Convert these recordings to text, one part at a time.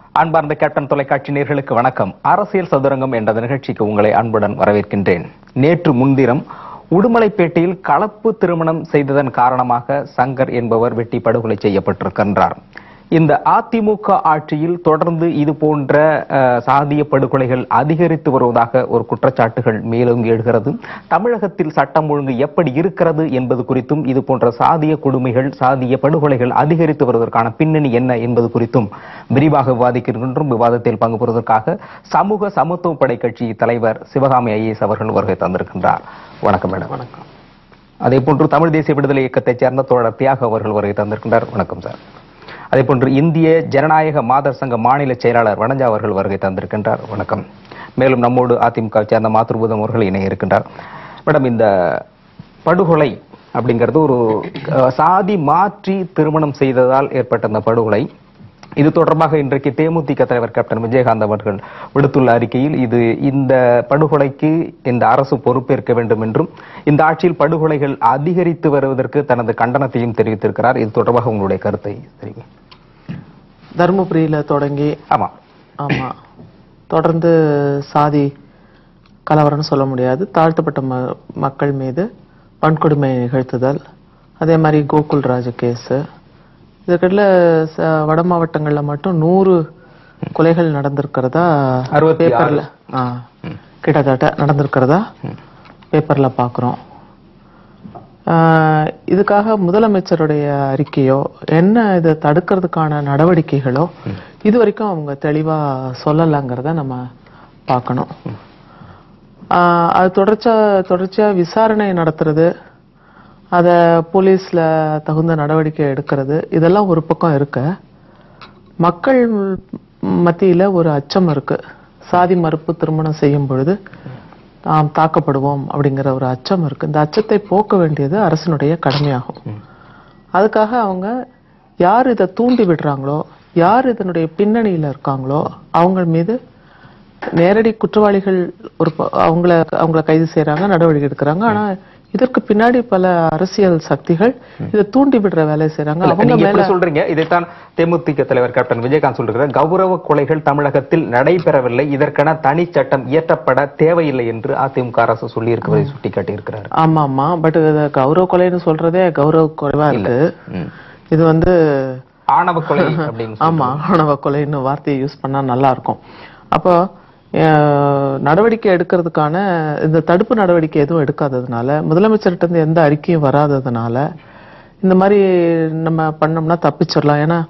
அன்பார்ந்த கேப்டன் தொலைக்காட்சி நேர்களுக்கு வணக்கம் அரசியல் சதுரங்கம் என்ற நிகழ்ச்சிக்கு உங்களை அன்புடன் வரவேற்கின்றேன் நேற்று முன்தினம் உடுமலைப்பேட்டையில் கலப்பு திருமணம் செய்ததன் காரணமாக சங்கர் என்பவர் வெட்டி படுகொலை செய்யப்பட்டிருக்கின்றார் இந்த அதிமுக ஆட்சியில் தொடர்ந்து இது போன்ற அஹ், சாதிய படுகொலைகள் அதிகரித்து வருவதாக ஒரு குற்றச்சாட்டுகள் மேலும் எழுகிறது தமிழகத்தில் சட்டம் ஒழுங்கு எப்படி இருக்கிறது என்பது குறித்தும் இது போன்ற சாதிய கொடுமைகள் சாதிய படுகொலைகள் அதிகரித்து வருவதற்கான பின்னணி என்ன என்பது குறித்தும் விரிவாக விவாதிக்கின்றோம் விவாதத்தில் பங்கு பெறுவதற்காக சமூக சமத்துவ படை கட்சி தலைவர் சிவகாமி ஐஏஎஸ் அவர்கள் வருகை தந்திருக்கின்றார் வணக்கம் மேடம் வணக்கம் அதே போன்று தமிழ் தேசிய விடுதலை இயக்கத்தைச் சேர்ந்த தோழர் தியாக அவர்கள் வருகை தந்திருக்கின்றார் வணக்கம் சார் அதே போன்று இந்திய ஜனநாயக மாதர் சங்க மாநில செயலாளர் வனஜா அவர்கள் வருகை தந்திருக்கின்றார் வணக்கம் மேலும் நம்மோடு அதிமுக சேர்ந்த மாத்ருபூதம் அவர்கள் இணைய இருக்கின்றார் மேடம் இந்த படுகொலை அப்படிங்கிறது ஒரு அஹ், சாதி மாற்றி திருமணம் செய்ததால் ஏற்பட்ட அந்த படுகொலை இது தொடர்பாக இன்றைக்கு தேமுதிக தலைவர் கேப்டன் விஜயகாந்த் அவர்கள் விடுத்துள்ள அறிக்கையில் இது இந்த படுகொலைக்கு இந்த அரசு பொறுப்பேற்க வேண்டும் என்றும் இந்த ஆட்சியில் படுகொலைகள் அதிகரித்து வருவதற்கு தனது கண்டனத்தையும் தெரிவித்திருக்கிறார் இது தொடர்பாக உங்களுடைய கருத்தை தெரிவி தருமபுரியில தொடங்கி ஆமா ஆமா தொடர்ந்து சாதி கலவரம்னு சொல்ல முடியாது தாழ்த்தப்பட்ட ம மக்கள் மீது வன்கொடுமை நிகழ்த்துதல் அதே மாதிரி கோகுல் ராஜ் கேஸு இதுக்கடல வட மாவட்டங்கள்ல மட்டும் நூறு கொலைகள் நடந்திருக்கிறதா அறுபத்தி ஆறு. பேப்பர்ல ஆ கிட்டத்தட்ட நடந்திருக்கிறதா பேப்பர்ல பாக்குறோம் ஆஹ் இதுக்காக முதலமைச்சருடைய அறிக்கையோ என்ன இதை தடுக்கிறதுக்கான நடவடிக்கைகளோ இது வரைக்கும் அவங்க தெளிவா சொல்லலைங்கிறத நம்ம பார்க்கணும் ஆஹ் அது தொடர்ச்சியா தொடர்ச்சியா விசாரணை நடத்துறது அத போலீஸ்ல தகுந்த நடவடிக்கை எடுக்கிறது இதெல்லாம் ஒரு பக்கம் இருக்க மக்கள் மத்தியில ஒரு அச்சம் இருக்கு சாதி மறுப்பு திருமணம் செய்யும் பொழுது நாம் தாக்கப்படுவோம் அப்படிங்கிற ஒரு அச்சம் இருக்கு இந்த அச்சத்தை போக்க வேண்டியது அரசினுடைய கடமையாகும் அதுக்காக அவங்க யார் இதை தூண்டி விடுறாங்களோ யார் இதனுடைய பின்னணியில இருக்காங்களோ அவங்க மீது நேரடி குற்றவாளிகள் ஒரு ப- அவங்கள அவங்கள கைது செய்யறாங்க நடவடிக்கை எடுக்கிறாங்க ஆனா இதற்கு பின்னாடி பல அரசியல் சக்திகள் இதை தூண்டி விடுற வேலையை செய்யறாங்க இல்ல, அவங்க நீங்க மேல எப்படி சொல்றீங்க இதைத்தான் தேமுதிக தலைவர் கேப்டன் விஜயகாந்த் சொல்றார் கௌரவ கொலைகள் தமிழகத்தில் நடைபெறவில்லை இதற்கென தனி சட்டம் இயற்றப்பட தேவையில்லை என்று அதிமுக அரசு சொல்லி இருக்கிறதை சுட்டிக்காட்டி இருக்கிறார் ஆமா ஆமா பட் கௌரவ கொலைன்னு சொல்றதே கௌரவ குறைவா இருக்கு இது வந்து ஆணவ கொலை அப்படின்னு சொல்லி. ஆமா ஆணவ கொலைன்னு வார்த்தையை யூஸ் பண்ணா நல்லா இருக்கும் அப்போ அஹ், நடவடிக்கை எடுக்கிறதுக்கான இந்த தடுப்பு நடவடிக்கை எதுவும் எடுக்காததுனால முதலமைச்சர்கிட்ட இருந்து எந்த அறிக்கையும் வராததுனால இந்த மாதிரி நம்ம பண்ணோம்னா தப்பிச்சிடலாம் ஏன்னா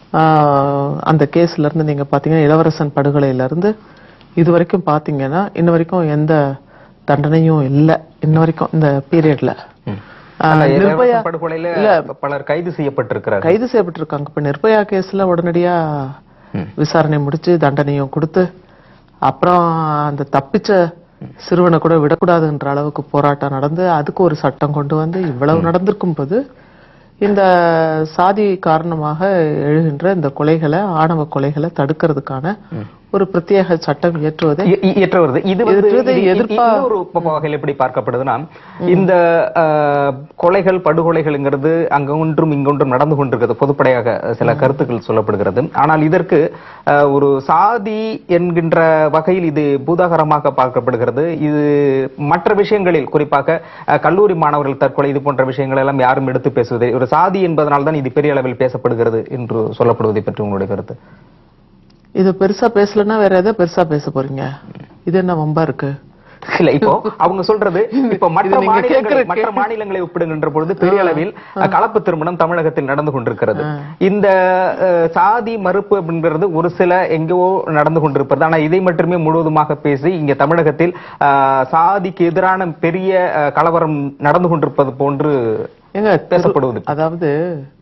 ஆஹ், அந்த கேஸ்ல இருந்து நீங்க பாத்தீங்கன்னா இளவரசன் படுகொலையில இருந்து இது வரைக்கும் பாத்தீங்கன்னா இன்ன வரைக்கும் எந்த தண்டனையும் இல்லை இன்ன வரைக்கும் இந்த பீரியட்ல அந்த நிர்பயா இளவரசன் படுகொலையில பலர் கைது செய்யப்பட்டிருக்கிறார் கைது செய்யப்பட்டிருக்காங்க இப்ப நிர்பயா கேஸ்ல உடனடியா விசாரணை முடிச்சு தண்டனையும் கொடுத்து அப்புறம் அந்த தப்பிச்ச சிறுவனை கூட விடக்கூடாதுன்ற அளவுக்கு போராட்டம் நடந்து அதுக்கு ஒரு சட்டம் கொண்டு வந்து இவ்வளவு நடந்திருக்கும் போது இந்த சாதி காரணமாக எழுகின்ற இந்த கொலைகளை ஆணவ கொலைகளை தடுக்கிறதுக்கான ஒரு பிரத்யேக சட்டம் இயற்றுவதை இ- இ- இயற்ற வருது இது வந்து இயற்றுவதை இது- இது- எதிர்ப்பா- இன்னொரு ப- வகையில் எப்படி பார்க்கப்படுதுன்னா இந்த அஹ், கொலைகள் படுகொலைகள்ங்கிறது அங்கொன்றும் இங்கொன்றும் நடந்து கொண்டிருக்கிறது பொதுப்படையாக சில கருத்துக்கள் சொல்லப்படுகிறது ஆனால் இதற்கு அஹ், ஒரு சாதி என்கின்ற வகையில் இது பூதாகரமாக பார்க்கப்படுகிறது இது மற்ற விஷயங்களில் குறிப்பாக அஹ், கல்லூரி மாணவர்கள் தற்கொலை இது போன்ற விஷயங்கள் எல்லாம் யாரும் எடுத்து பேசுவதை ஒரு சாதி என்பதனால் தான் இது பெரிய அளவில் பேசப்படுகிறது என்று சொல்லப்படுவதை பற்றி உங்களுடைய கருத்து இது பெருசா பேசலன்னா வேற எதை பெருசா பேச போறீங்க இது என்ன வம்பா இருக்கு இல்ல இப்போ அவங்க சொல்றது இப்ப மற்ற இது நீங்க மாநிலங்கள் கேக்குற மற்ற மாநிலங்களை ஒப்பிடுகின்ற பொழுது பெரிய அளவில் அஹ், கலப்பு திருமணம் தமிழகத்தில் நடந்து கொண்டிருக்கிறது இந்த அஹ், சாதி மறுப்பு அப்படிங்கிறது ஒரு சில எங்கோ நடந்து கொண்டிருப்பது ஆனா இதை மட்டுமே முழுவதுமாக பேசி இங்க தமிழகத்தில் அஹ், சாதிக்கு எதிரான பெரிய அஹ், கலவரம் நடந்து கொண்டிருப்பது போன்று ஏங்க பேசப்படுவது அதாவது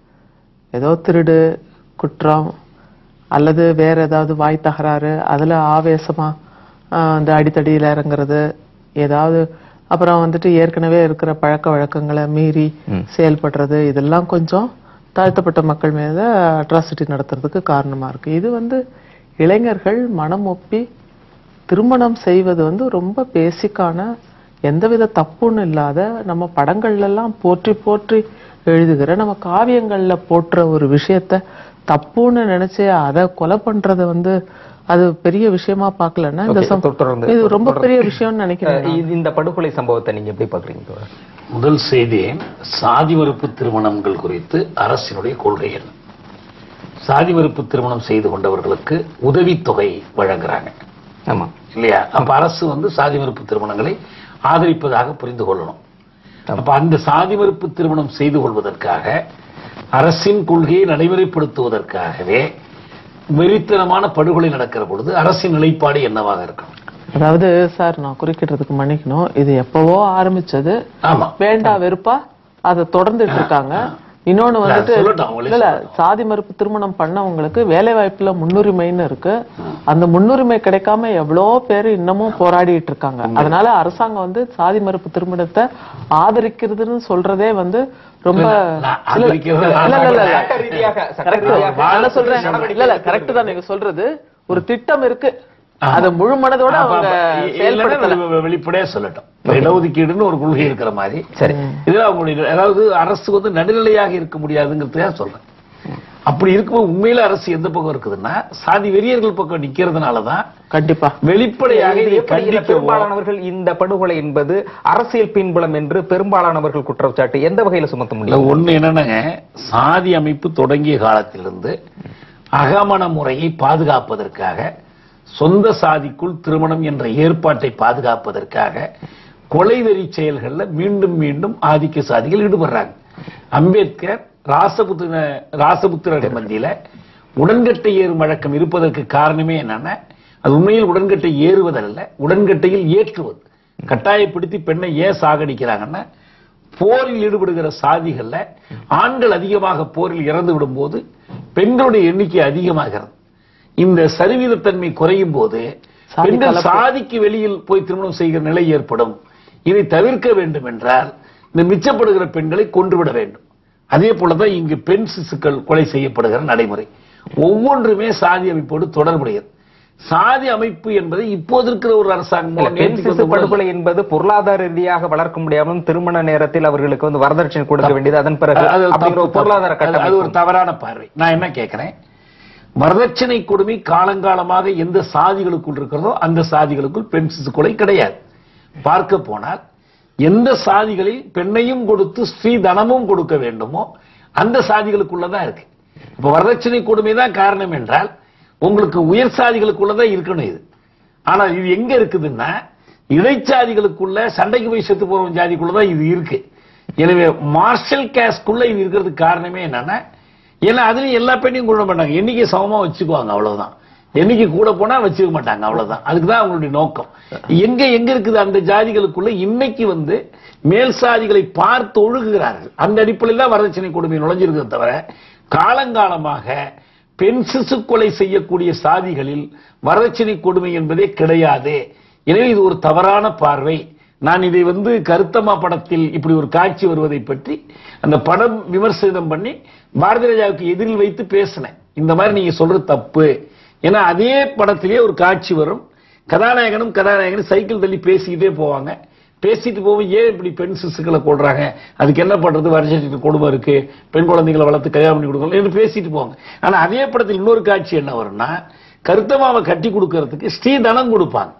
ஏதோ திருடு குற்றம் அல்லது வேற ஏதாவது வாய் தகராறு அதுல ஆவேசமா ஆஹ், இந்த அடித்தடியில இறங்குறது ஏதாவது அப்புறம் வந்துட்டு ஏற்கனவே இருக்கிற பழக்க வழக்கங்களை மீறி செயல்படுறது இதெல்லாம் கொஞ்சம் தாழ்த்தப்பட்ட மக்கள் மீது அட்ராசிட்டி நடத்துறதுக்கு காரணமா இருக்கு இது வந்து இளைஞர்கள் மனம் ஒப்பி திருமணம் செய்வது வந்து ரொம்ப பேசிக்கான எந்தவித தப்புன்னு இல்லாத நம்ம படங்கள்ல எல்லாம் போற்றி போற்றி எழுதுகிற நம்ம காவியங்கள்ல போற்ற ஒரு விஷயத்த தப்புன்னு நினைச்சு அதை கொலை பண்றது வந்து அது பெரிய விஷயமா பார்க்கலன்னா இந்த Okay, சம்- தொ- தொடர்ந்து- இது ரொம்ப தொடர்ந்து. பெரிய விஷயம்னு நினைக்கிறேன் அஹ் இது- இந்த படுகொலை சம்பவத்தை நீங்க எப்படி பாக்குறீங்க தோழர் முதல் செய்தி சாதி மறுப்பு திருமணங்கள் குறித்து அரசினுடைய கொள்கை என்ன சாதி மறுப்பு திருமணம் செய்து கொண்டவர்களுக்கு உதவித்தொகை வழங்குறாங்க ஆமா இல்லையா அப்ப அரசு வந்து சாதி மறுப்பு திருமணங்களை ஆதரிப்பதாக புரிந்து கொள்ளணும் அப்ப அந்த சாதி மறுப்பு திருமணம் செய்து கொள்வதற்காக அரசின் கொள்கையை நடைமுறைப்படுத்துவதற்காகவே வெறித்தனமான படுகொலை நடக்கிற பொழுது அரசின் நிலைப்பாடு என்னவாக இருக்கும் அதாவது சார் நான் குறுக்கிடுறதுக்கு மன்னிக்கணும் இது எப்பவோ ஆரம்பிச்சது ஆமா வேண்டா வெறுப்பா அதை தொடர்ந்துட்டு இருக்காங்க இன்னொன்னு இல்ல, வந்துட்டு சொல்லட்டும், அவங்களே இல்ல இல்ல சாதி மறுப்பு திருமணம் பண்ணவங்களுக்கு வேலை வாய்ப்புல முன்னுரிமைன்னு இருக்கு அந்த முன்னுரிமை கிடைக்காம எவ்வளோ பேர் இன்னமும் போராடிட்டு இருக்காங்க அதனால அரசாங்கம் வந்து சாதி மறுப்பு திருமணத்தை ஆதரிக்கிறதுன்னு சொல்றதே வந்து ரொம்ப நான் இல்ல, இல்ல, ஆதரிக்கிறது இல்ல, இல்ல, இல்ல, இல்ல. சட்ட ரீதியாக சட்ட Correct. ரீதியாக நான் என்ன சொல்றேன் இல்ல இல்ல கரெக்ட் தான் நீங்க சொல்றது ஒரு திட்டம் இருக்கு அத முழு மனதோட அப்ப- அவங்க அப்ப இ- செயல்படுத்தல இல்லைன்னா வெ- வெளிப்படையா சொல்லட்டும் இப்ப இடஒதுக்கீடுன்னு ஒரு கொள்கை இருக்கிற மாதிரி சரி இதுல அவங்களுடைய அதாவது அரசு வந்து நடுநிலையாக இருக்க முடியாதுங்கிறதுக்காக சொல்றேன் அப்படி இருக்கும்போது உண்மையில அரசு எந்த பக்கம் இருக்குதுன்னா சாதி வெறியர்கள் பக்கம் நிக்கிறதுனாலதான் கண்டிப்பா வெளிப்படையாக இது இதை எப்படி இந்த கண்டிக்கவோ பெரும்பாலானவர்கள் இந்த படுகொலை என்பது அரசியல் பின்புலம் என்று பெரும்பாலானவர்கள் குற்றச்சாட்டு எந்த வகையில சுமத்த இல்ல முடியும் ஒண்ணு என்னன்னாங்க சாதி அமைப்பு தொடங்கிய காலத்திலிருந்து அகமண முறையை பாதுகாப்பதற்காக சொந்த சாதிக்குள் திருமணம் என்ற ஏற்பாட்டை பாதுகாப்பதற்காக கொலைவெறி செயல்கள்ல மீண்டும் மீண்டும் ஆதிக்க சாதிகள் ஈடுபடுறாங்க அம்பேத்கர் ராசபுத்திர ராசபுத்திரர் மத்தியில உடன்கட்டை ஏறும் வழக்கம் இருப்பதற்கு காரணமே என்னன்னா அது உண்மையில் உடன்கட்டை ஏறுவதல்ல உடன்கட்டையில் ஏற்றுவது கட்டாயப்படுத்தி பெண்ணை ஏன் சாகடிக்கிறாங்கன்னா போரில் ஈடுபடுகிற சாதிகள்ல ஆண்கள் அதிகமாக போரில் இறந்து விடும்போது பெண்களுடைய எண்ணிக்கை அதிகமாகிறது இந்த சரிவிதத்தன்மை குறையும் போது சாதி பெண்கள் கலப்பு. சாதிக்கு வெளியில் போய் திருமணம் செய்கிற நிலை ஏற்படும் இதை தவிர்க்க வேண்டும் என்றால் இந்த மிச்சப்படுகிற பெண்களை கொன்றுவிட வேண்டும் அதே போலதான் இங்கு பெண் சிசுக்கள் கொலை செய்யப்படுகிற நடைமுறை ஒவ்வொன்றுமே சாதி அமைப்போடு தொடர்புடையது சாதி அமைப்பு என்பதை இப்போது இருக்கிற ஒரு இல்ல, அரசாங்கம் பெண் நேற்றுக்கு சிசு வந்த ஊழல் படுகொலை என்பது பொருளாதார ரீதியாக வளர்க்க முடியாமலும் திருமண நேரத்தில் அவர்களுக்கு வந்து வரதட்சணை கொடுக்க வேண்டியது அதன் பிறகு அது ஒரு அப்படிங்கிற ஒரு தப்பு, பொருளாதார அது- அது ஒரு கட்டமைப்பு தவறான பார்வை நான் என்ன கேட்கிறேன் வரதட்சணை கொடுமை காலங்காலமாக எந்த சாதிகளுக்குள் இருக்கிறதோ அந்த சாதிகளுக்குள் பெண் சிசு கொலை கிடையாது பார்க்க போனால் எந்த சாதிகளில் பெண்ணையும் கொடுத்து ஸ்ரீ தனமும் கொடுக்க வேண்டுமோ அந்த சாதிகளுக்குள்ளதான் இருக்கு இப்ப வரதட்சணை கொடுமை தான் காரணம் என்றால் உங்களுக்கு உயர் சாதிகளுக்குள்ளதான் இருக்கணும் இது ஆனா இது எங்க இருக்குதுன்னா இடைச்சாதிகளுக்குள்ள சண்டைக்கு போய் செத்து போறவன் ஜாதிக்குள்ளதான் இது இருக்கு எனவே மார்ஷல் கேஸ்க்குள்ள இது இருக்கிறதுக்கு காரணமே என்னன்னா ஏன்னா அதுலயும் எல்லா பெண்ணையும் கொள்ள மாட்டாங்க எண்ணிக்கை சமமா வச்சுக்குவாங்க அவ்வளவுதான் எண்ணிக்கை கூட போனா வச்சுக்க மாட்டாங்க அவ்வளவுதான் அதுக்குதான் அவங்களுடைய நோக்கம் எங்க எங்க இருக்குது அந்த ஜாதிகளுக்குள்ள இன்னைக்கு வந்து மேல் சாதிகளை பார்த்து ஒழுகுகிறார்கள் அந்த அடிப்படையில் தான் வரதட்சணை கொடுமை நுழைஞ்சிருக்கிறத தவிர காலங்காலமாக பெண் சிசு கொலை செய்யக்கூடிய சாதிகளில் வரதட்சணை கொடுமை என்பதே கிடையாது எனவே இது ஒரு தவறான பார்வை நான் இதை வந்து கருத்தம்மா படத்தில் இப்படி ஒரு காட்சி வருவதை பற்றி அந்த படம் விமர்சனம் பண்ணி பாரதி ராஜாவுக்கு எதிரில் வைத்து பேசினேன் இந்த மாதிரி நீங்க சொல்றது தப்பு ஏன்னா அதே படத்திலே ஒரு காட்சி வரும் கதாநாயகனும் கதாநாயகனும் சைக்கிள் தள்ளி பேசிக்கிட்டே போவாங்க பேசிட்டு போவோம் ஏன் இப்படி பெண் சிசுக்களை கொள்றாங்க அதுக்கு என்ன பண்றது வருஷத்துக்கு கொடுமை இருக்கு பெண் குழந்தைகளை வளர்த்து கல்யாணம் பண்ணி கொடுக்கணும் என்று பேசிட்டு போவாங்க ஆனா அதே படத்தில் இன்னொரு காட்சி என்ன வரும்னா கருத்தமாவை கட்டி கொடுக்கறதுக்கு ஸ்ரீதனம் கொடுப்பாங்க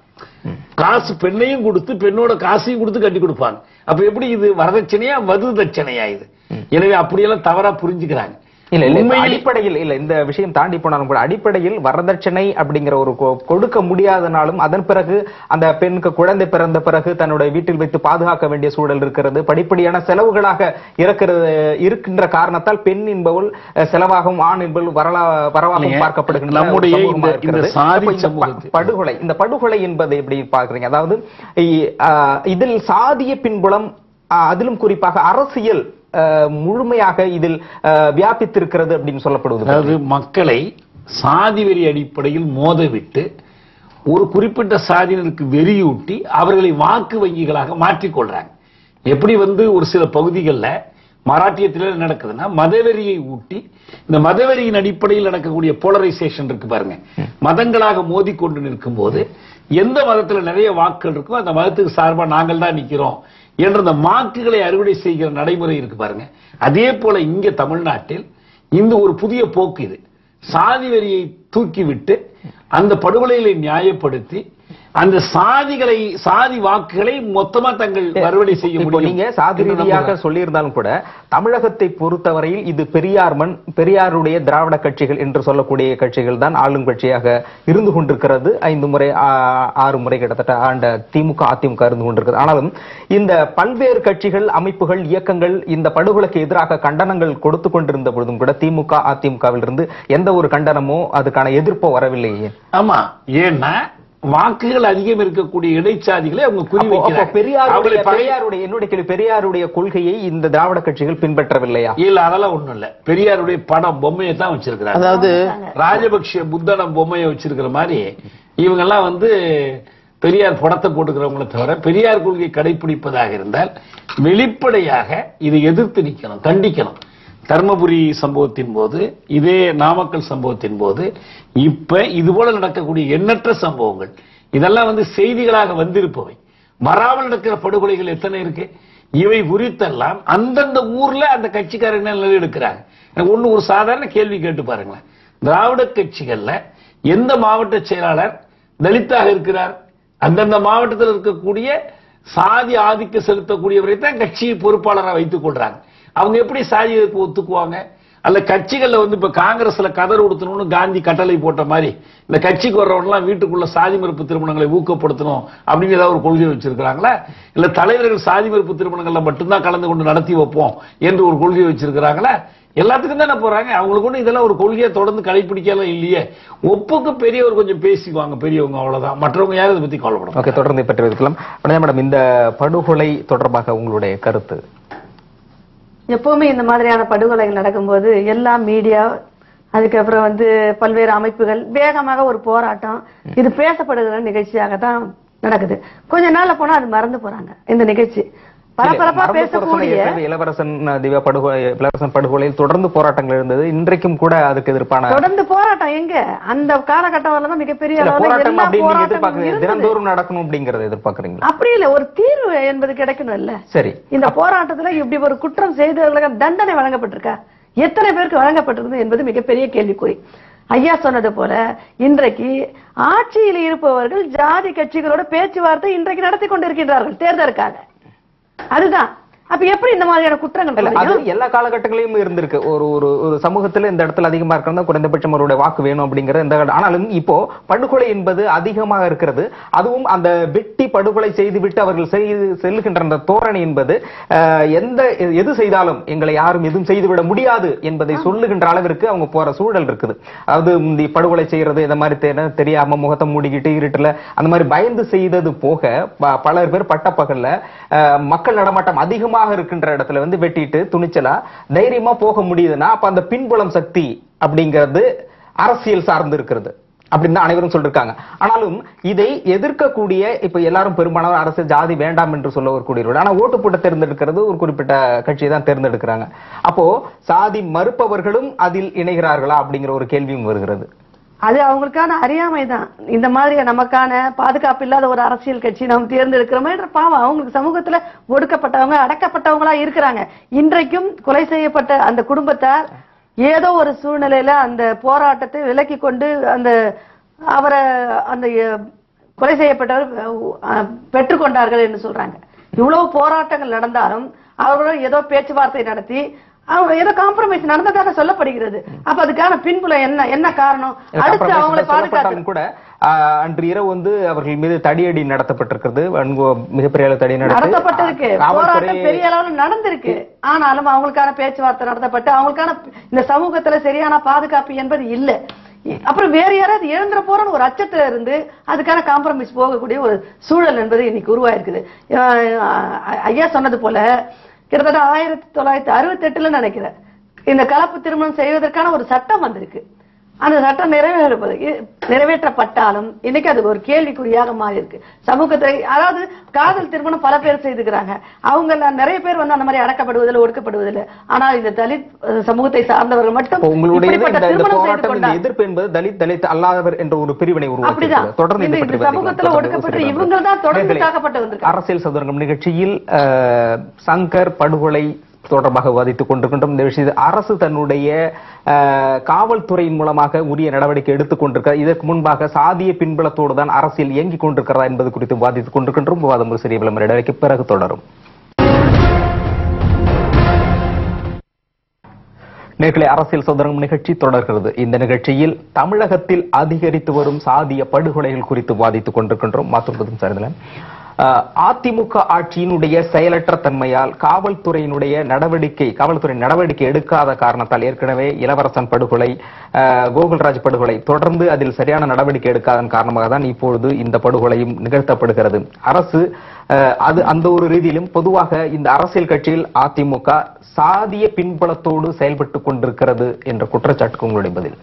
காசு பெண்ணையும் கொடுத்து பெண்ணோட காசையும் கொடுத்து கட்டி கொடுப்பாங்க அப்ப எப்படி இது வரதட்சணையா வது தட்சணையா இது எனவே அப்படியெல்லாம் தவறா புரிஞ்சுக்கிறாங்க இல்ல இல்ல இப்ப உண்மையில் அடிப்படையில் இல்ல இந்த விஷயம் தாண்டி போனாலும் கூட அடிப்படையில் வரதட்சணை அப்படிங்கிற ஒரு கொ- கொடுக்க முடியாதனாலும் அதன் பிறகு அந்த பெண்ணுக்கு குழந்தை பிறந்த பிறகு தன்னுடைய வீட்டில் வைத்து பாதுகாக்க வேண்டிய சூழல் இருக்கிறது படிப்படியான செலவுகளாக இருக்கிறது இருக்கின்ற காரணத்தால் பெண் என்பவள் அஹ், செலவாகவும் ஆண் என்பவள் வரலா வரவாகவும் இல்லைங்க. பார்க்கப்படுகின்ற ஒரு நம்முடைய சமூகமா இந்த- இருக்கிறது. இந்த சாதி அப்ப இந்த ப- சமூகத்தில் படுகொலை இந்த படுகொலை என்பதை எப்படி பார்க்கறீங்க அதாவது இ- ஆஹ், இதில் சாதிய பின்புலம் ஆஹ், அதிலும் குறிப்பாக அரசியல் ஆஹ், முழுமையாக இதில் ஆஹ், வியாபித்திருக்கிறது அப்படின்னு சொல்லப்படுவது அதாவது மக்களை சாதி வெறி அடிப்படையில் மோத விட்டு ஒரு குறிப்பிட்ட சாதியினருக்கு வெறியூட்டி அவர்களை வாக்கு வங்கிகளாக மாற்றிக்கொள்றாங்க எப்படி வந்து ஒரு சில பகுதிகளில் மராட்டியத்தில் நடக்குதுன்னா மதவெறியை ஊட்டி இந்த மதவெறியின் அடிப்படையில் நடக்கக்கூடிய போலரைசேஷன் இருக்கு பாருங்க மதங்களாக மோதிக்கொண்டு நிற்கும் போது எந்த மதத்துல நிறைய வாக்குகள் இருக்கோ அந்த மதத்துக்கு சார்பா நாங்கள் தான் நிக்கிறோம் என்ற அந்த வாக்குகளை அறுவடை செய்கிற நடைமுறை இருக்கு பாருங்க அதே போல இங்க தமிழ்நாட்டில் இந்த ஒரு புதிய போக்கு இது சாதி வெறியை தூக்கிவிட்டு அந்த படுகொலைகளை நியாயப்படுத்தி அந்த சாதிகளை சாதி வாக்குகளை மொத்தமா தங்கள் மறுவடை செய்ய இப்போ முடியும் நீங்க சாதி என்று ரீதியாக நம்புகிறார். சொல்லியிருந்தாலும் கூட தமிழகத்தை பொறுத்தவரையில் இது பெரியார் மண் பெரியாருடைய திராவிட கட்சிகள் என்று சொல்லக்கூடிய கட்சிகள் தான் ஆளும் கட்சியாக இருந்து கொண்டிருக்கிறது ஐந்து முறை ஆ- ஆறு முறை கிட்டத்தட்ட ஆண்ட திமுக அதிமுக இருந்து கொண்டிருக்கிறது ஆனாலும் இந்த பல்வேறு கட்சிகள் அமைப்புகள் இயக்கங்கள் இந்த படுகொலைக்கு எதிராக கண்டனங்கள் கொடுத்து கொண்டிருந்த பொழுதும் கூட திமுக அதிமுகவில் இருந்து எந்த ஒரு கண்டனமோ அதுக்கான எதிர்ப்போ வரவில்லையே ஆமா ஏன்னா வாக்குகள் அதிகம் இருக்கக்கூடிய இடைச்சாதிகளை அவங்க குறி அப்போ- அப்போ வைக்கிறாங்க பெரியாருடைய அவங்களை பகை- பெரியாருடைய என்னுடைய கேள்வி பெரியாருடைய கொள்கையை இந்த திராவிட கட்சிகள் பின்பற்றவில்லையா இல்ல அதெல்லாம் ஒண்ணும் இல்ல பெரியாருடைய படம் பொம்மையை தான் வச்சிருக்கிறாங்க அதாவது ராஜபக்ஷ புத்தனம் பொம்மையை வச்சிருக்கிற மாதிரி இவங்க எல்லாம் வந்து பெரியார் படத்தை போட்டுக்கிறவங்கள தவிர பெரியார் கொள்கையை கடைபிடிப்பதாக இருந்தால் வெளிப்படையாக இதை எதிர்த்து நிக்கணும் கண்டிக்கணும் தர்மபுரி சம்பவத்தின் போது இதே நாமக்கல் சம்பவத்தின் போது இப்ப இது போல நடக்கக்கூடிய எண்ணற்ற சம்பவங்கள் இதெல்லாம் வந்து செய்திகளாக வந்திருப்பவை வராமல் நடக்கிற படுகொலைகள் எத்தனை இருக்கு இவை குறித்தெல்லாம் அந்தந்த ஊர்ல அந்த கட்சிக்காரங்க நிலை எடுக்கிறாங்க எனக்கு ஒண்ணு ஒரு சாதாரண கேள்வி கேட்டு பாருங்களேன் திராவிட கட்சிகள்ல எந்த மாவட்ட செயலாளர் தலித்தாக இருக்கிறார் அந்தந்த மாவட்டத்தில் இருக்கக்கூடிய சாதி ஆதிக்க செலுத்தக்கூடியவரை தான் கட்சி பொறுப்பாளராக வைத்துக் கொள்றாங்க அவங்க எப்படி சாதி எதிர்ப்பு ஒத்துக்குவாங்க அல்ல கட்சிகள்ல வந்து இப்ப காங்கிரஸ்ல கதர் உடுத்தணும்னு காந்தி கட்டளை போட்ட மாதிரி இந்த கட்சிக்கு வர்றவங்கலாம் வீட்டுக்குள்ள சாதி மறுப்பு திருமணங்களை ஊக்கப்படுத்தணும் அப்படின்னு ஏதாவது ஒரு கொள்கை வச்சிருக்கிறாங்களா இல்ல தலைவர்கள் சாதி மறுப்பு திருமணங்கள்ல மட்டும்தான் கலந்து கொண்டு நடத்தி வைப்போம் என்று ஒரு கொள்கை வச்சிருக்கிறாங்களா எல்லாத்துக்கும் தானே போறாங்க அவங்களுக்கு ஒண்ணு இதெல்லாம் ஒரு கொள்கையை தொடர்ந்து கடைபிடிக்கலாம் இல்லையே ஒப்புக்கு பெரியவர் கொஞ்சம் பேசிக்குவாங்க பெரியவங்க அவ்வளவுதான் மற்றவங்க யாரும் இதை பத்தி கவலைப்படும் ஓகே தொடர்ந்து பற்றி வைக்கலாம் மேடம் இந்த படுகொலை தொடர்பாக உங்களுடைய கருத்து எப்பவுமே இந்த மாதிரியான படுகொலைகள் நடக்கும்போது எல்லா மீடியா அதுக்கப்புறம் வந்து பல்வேறு அமைப்புகள் வேகமாக ஒரு போராட்டம் இது பேசப்படுகிற நிகழ்ச்சியாக தான் நடக்குது கொஞ்ச நாள்ல போனா அது மறந்து போறாங்க இந்த நிகழ்ச்சி பரபரப்பா மரபு புரசனை பேசக்கூடிய ஏற்கனவே இளவரசன் அஹ், திவ்யா படுகொலை இளவரசன் படுகொலையில் தொடர்ந்து போராட்டங்கள் இருந்தது இன்றைக்கும் கூட அதுக்கு எதிர்ப்பான தொடர்ந்து போராட்டம் எங்க அந்த காலகட்டம் தான் மிகப்பெரிய இல்ல, அளவுல போராட்டம் எல்லா அப்படின்னு நீங்க போராட்டங்களும் எதிர்பார்க்கறீங்க இருந்தது. தினந்தோறும் நடக்கணும் அப்படிங்கறத எதிர்பார்க்கறீங்களா அப்படி இல்ல ஒரு தீர்வு என்பது கிடைக்கணும் இல்ல சரி இந்த போராட்டத்துல இப்படி ஒரு குற்றம் செய்தவர்களுக்கு தண்டனை வழங்கப்பட்டிருக்கா எத்தனை பேருக்கு வழங்கப்பட்டிருந்தது என்பது மிகப்பெரிய கேள்விக்குறி ஐயா சொன்னது போல இன்றைக்கு ஆட்சியில் இருப்பவர்கள் ஜாதி கட்சிகளோட பேச்சுவார்த்தை இன்றைக்கு நடத்தி கொண்டிருக்கின்றார்கள் தேர்தலுக்காக அதுதான் அப்ப எப்படி இந்த மாதிரியான குற்றங்கள் இல்ல அது குறையும்? எல்லா காலகட்டங்களிலும் இருந்திருக்கு ஒரு ஒரு ஒரு சமூகத்துல இந்த இடத்துல அதிகமா இருக்கிறதா குறைந்தபட்சம் அவருடைய வாக்கு வேணும் அப்படிங்கிற இந்த கால- ஆனாலும் இப்போ படுகொலை என்பது அதிகமாக இருக்கிறது அதுவும் அந்த வெட்டி படுகொலை செய்துவிட்டு அவர்கள் செய்து செல்லுகின்ற அந்த தோரணை என்பது அஹ், எந்த எது செய்தாலும் எங்களை யாரும் எதுவும் செய்துவிட முடியாது என்பதை சொல்லுகின்ற அளவிற்கு அவங்க போற சூழல் இருக்குது அதாவது இந்த படுகொலை செய்யறது இந்த மாதிரி தெ- தெரியாம முகத்தை மூடிக்கிட்டு இருட்டுல அந்த மாதிரி பயந்து செய்தது போக ப- பல பேர் பட்டப்பகல்ல அஹ், மக்கள் நடமாட்டம் அதிகமாக இருக்கின்ற இடத்துல வந்து வெட்டிட்டு துணிச்சலா தைரியமா போக முடியுதுன்னா அப்ப அந்த பின்புலம் சக்தி அப்படிங்கிறது அரசியல் சார்ந்து இருக்கிறது அப்படின்னு தான் அனைவரும் சொல்லிருக்காங்க ஆனாலும் இதை எதிர்க்கக்கூடிய இப்ப எல்லாரும் பெரும்பாலான அரசியல் ஜாதி வேண்டாம் என்று சொல்ல ஒரு கூடியவர்கள் ஆனா ஓட்டு போட்டு தேர்ந்தெடுக்கிறது ஒரு குறிப்பிட்ட கட்சியை தான் தேர்ந்தெடுக்கிறாங்க அப்போ சாதி மறுப்பவர்களும் அதில் இணைகிறார்களா அப்படிங்கிற ஒரு கேள்வியும் வருகிறது அது அவங்களுக்கான அறியாமை தான் இந்த மாதிரி நமக்கான பாதுகாப்பு இல்லாத ஒரு அரசியல் கட்சி நாம் தேர்ந்தெடுக்கிறோமே என்ற பாவம் அவங்களுக்கு சமூகத்துல ஒடுக்கப்பட்டவங்க அடக்கப்பட்டவங்களா இருக்கிறாங்க இன்றைக்கும் கொலை செய்யப்பட்ட அந்த குடும்பத்தார் ஏதோ ஒரு சூழ்நிலையில அந்த போராட்டத்தை விலக்கி கொண்டு அந்த அவரை அந்த அஹ், கொலை செய்யப்பட்டவர் அஹ், பெற்றுக்கொண்டார்கள் என்று சொல்றாங்க இவ்வளவு போராட்டங்கள் நடந்தாலும் அவர்களும் ஏதோ பேச்சுவார்த்தை நடத்தி அவங்க ஏதோ காம்ப்ரமைஸ் நடந்ததாக சொல்லப்படுகிறது அப்ப அதுக்கான பின்புலம் என்ன என்ன காரணம் அடுத்து அவங்களை பாதுகாத்து சொல்லப்பட்டாலும் கூட ஆஹ், அன்று இரவு வந்து அவர்கள் மீது தடியடி நடத்தப்பட்டிருக்கிறது வன்கோ- மிகப்பெரிய அளவு தடி நடத்தி நடத்தப்பட்டிருக்கு காவல்துறை போராட்டம் பெரிய அளவுல நடந்திருக்கு ஆனாலும் அவங்களுக்கான பேச்சுவார்த்தை நடத்தப்பட்டு அவங்களுக்கான இந்த சமூகத்துல சரியான பாதுகாப்பு என்பது இல்ல இ- அப்புறம் வேற யாராவது இழந்துற போறன்னு ஒரு அச்சத்துல இருந்து அதுக்கான காம்ப்ரமைஸ் போகக்கூடிய ஒரு சூழல் என்பது இன்னைக்கு உருவாயிருக்குது அஹ் ஐயா சொன்னது போல கிட்டத்தட்ட ஆயிரத்தி தொள்ளாயிரத்தி அறுபத்தி எட்டுல நினைக்கிறேன் இந்த கலப்பு திருமணம் செய்வதற்கான ஒரு சட்டம் வந்திருக்கு அந்த சட்டம் நிறைவேறுவது இ- நிறைவேற்றப்பட்டாலும் இன்னைக்கு அது ஒரு கேள்விக்குறியாக மாறி இருக்கு சமூகத்தை அதாவது காதல் திருமணம் பல பேர் செய்துக்கிறாங்க அவங்க எல்லாம் நிறைய பேர் வந்து அந்த மாதிரி அடக்கப்படுவதில்லை ஒடுக்கப்படுவதில்லை ஆனால் இந்த தலித் அஹ், சமூகத்தை சார்ந்தவர்கள் மட்டும் இப்போ உங்களுடைய இது இப்படிப்பட்ட இந்த- இந்த திருமணம் செய்து போராட்டம் இந்த கொண்டார் எதிர்ப்பு என்பது தலித் தலித் அல்லாதவர் என்ற ஒரு பிரிவினை உருவாக்கி அப்படிதான். இருக்கிறது. தொடர்ந்து இந்த- இதை இந்த பற்றி விவாதிக்கலாம். சமூகத்துல தொடர்ந்து ஒடுக்கப்பட்ட விவாதிக்கலாம். இவங்கள்தான் தொடர்ந்து நேயர்களே, தாக்கப்பட்டு வந்திருக்காங்க. அரசியல் சதுரங்கம் நிகழ்ச்சியில் அஹ், சங்கர் படுகொலை தொடர்பாக விவாதித்துக் கொண்டிருக்கின்றோம் இந்த விஷயத்தில் அரசு தன்னுடைய அஹ், காவல்துறையின் மூலமாக உரிய நடவடிக்கை எடுத்துக் கொண்டிருக்கிறது இதற்கு முன்பாக சாதிய பின்புலத்தோடு தான் அரசியல் இயங்கிக் கொண்டிருக்கிறதா என்பது குறித்து விவாதித்துக் கொண்டிருக்கின்றோம் விவாதம் ஒரு சிறிய விளம்பர இடைவெளிக்கு பிறகு தொடரும் நேர்களை அரசியல் சுதந்திரம் நிகழ்ச்சி தொடர்கிறது இந்த நிகழ்ச்சியில் தமிழகத்தில் அதிகரித்து வரும் சாதிய படுகொலைகள் குறித்து விவாதித்துக் கொண்டிருக்கின்றோம் மாற்றுவதும் சரிதல அதிமுக ஆட்சியினுடைய செயலற்ற தன்மையால் காவல்துறையினுடைய நடவடிக்கை காவல்துறை நடவடிக்கை எடுக்காத காரணத்தால் ஏற்கனவே இளவரசன் படுகொலை அஹ், கோகுல்ராஜ் படுகொலை தொடர்ந்து அதில் சரியான நடவடிக்கை எடுக்காதன் காரணமாக தான் இப்பொழுது இந்த படுகொலையும் நிகழ்த்தப்படுகிறது அரசு அஹ், அது அந்த ஒரு ரீதியிலும் பொதுவாக இந்த அரசியல் கட்சியில் அதிமுக சாதிய பின்புலத்தோடு செயல்பட்டுக் கொண்டிருக்கிறது என்ற குற்றச்சாட்டுக்கு உங்களுடைய பதில்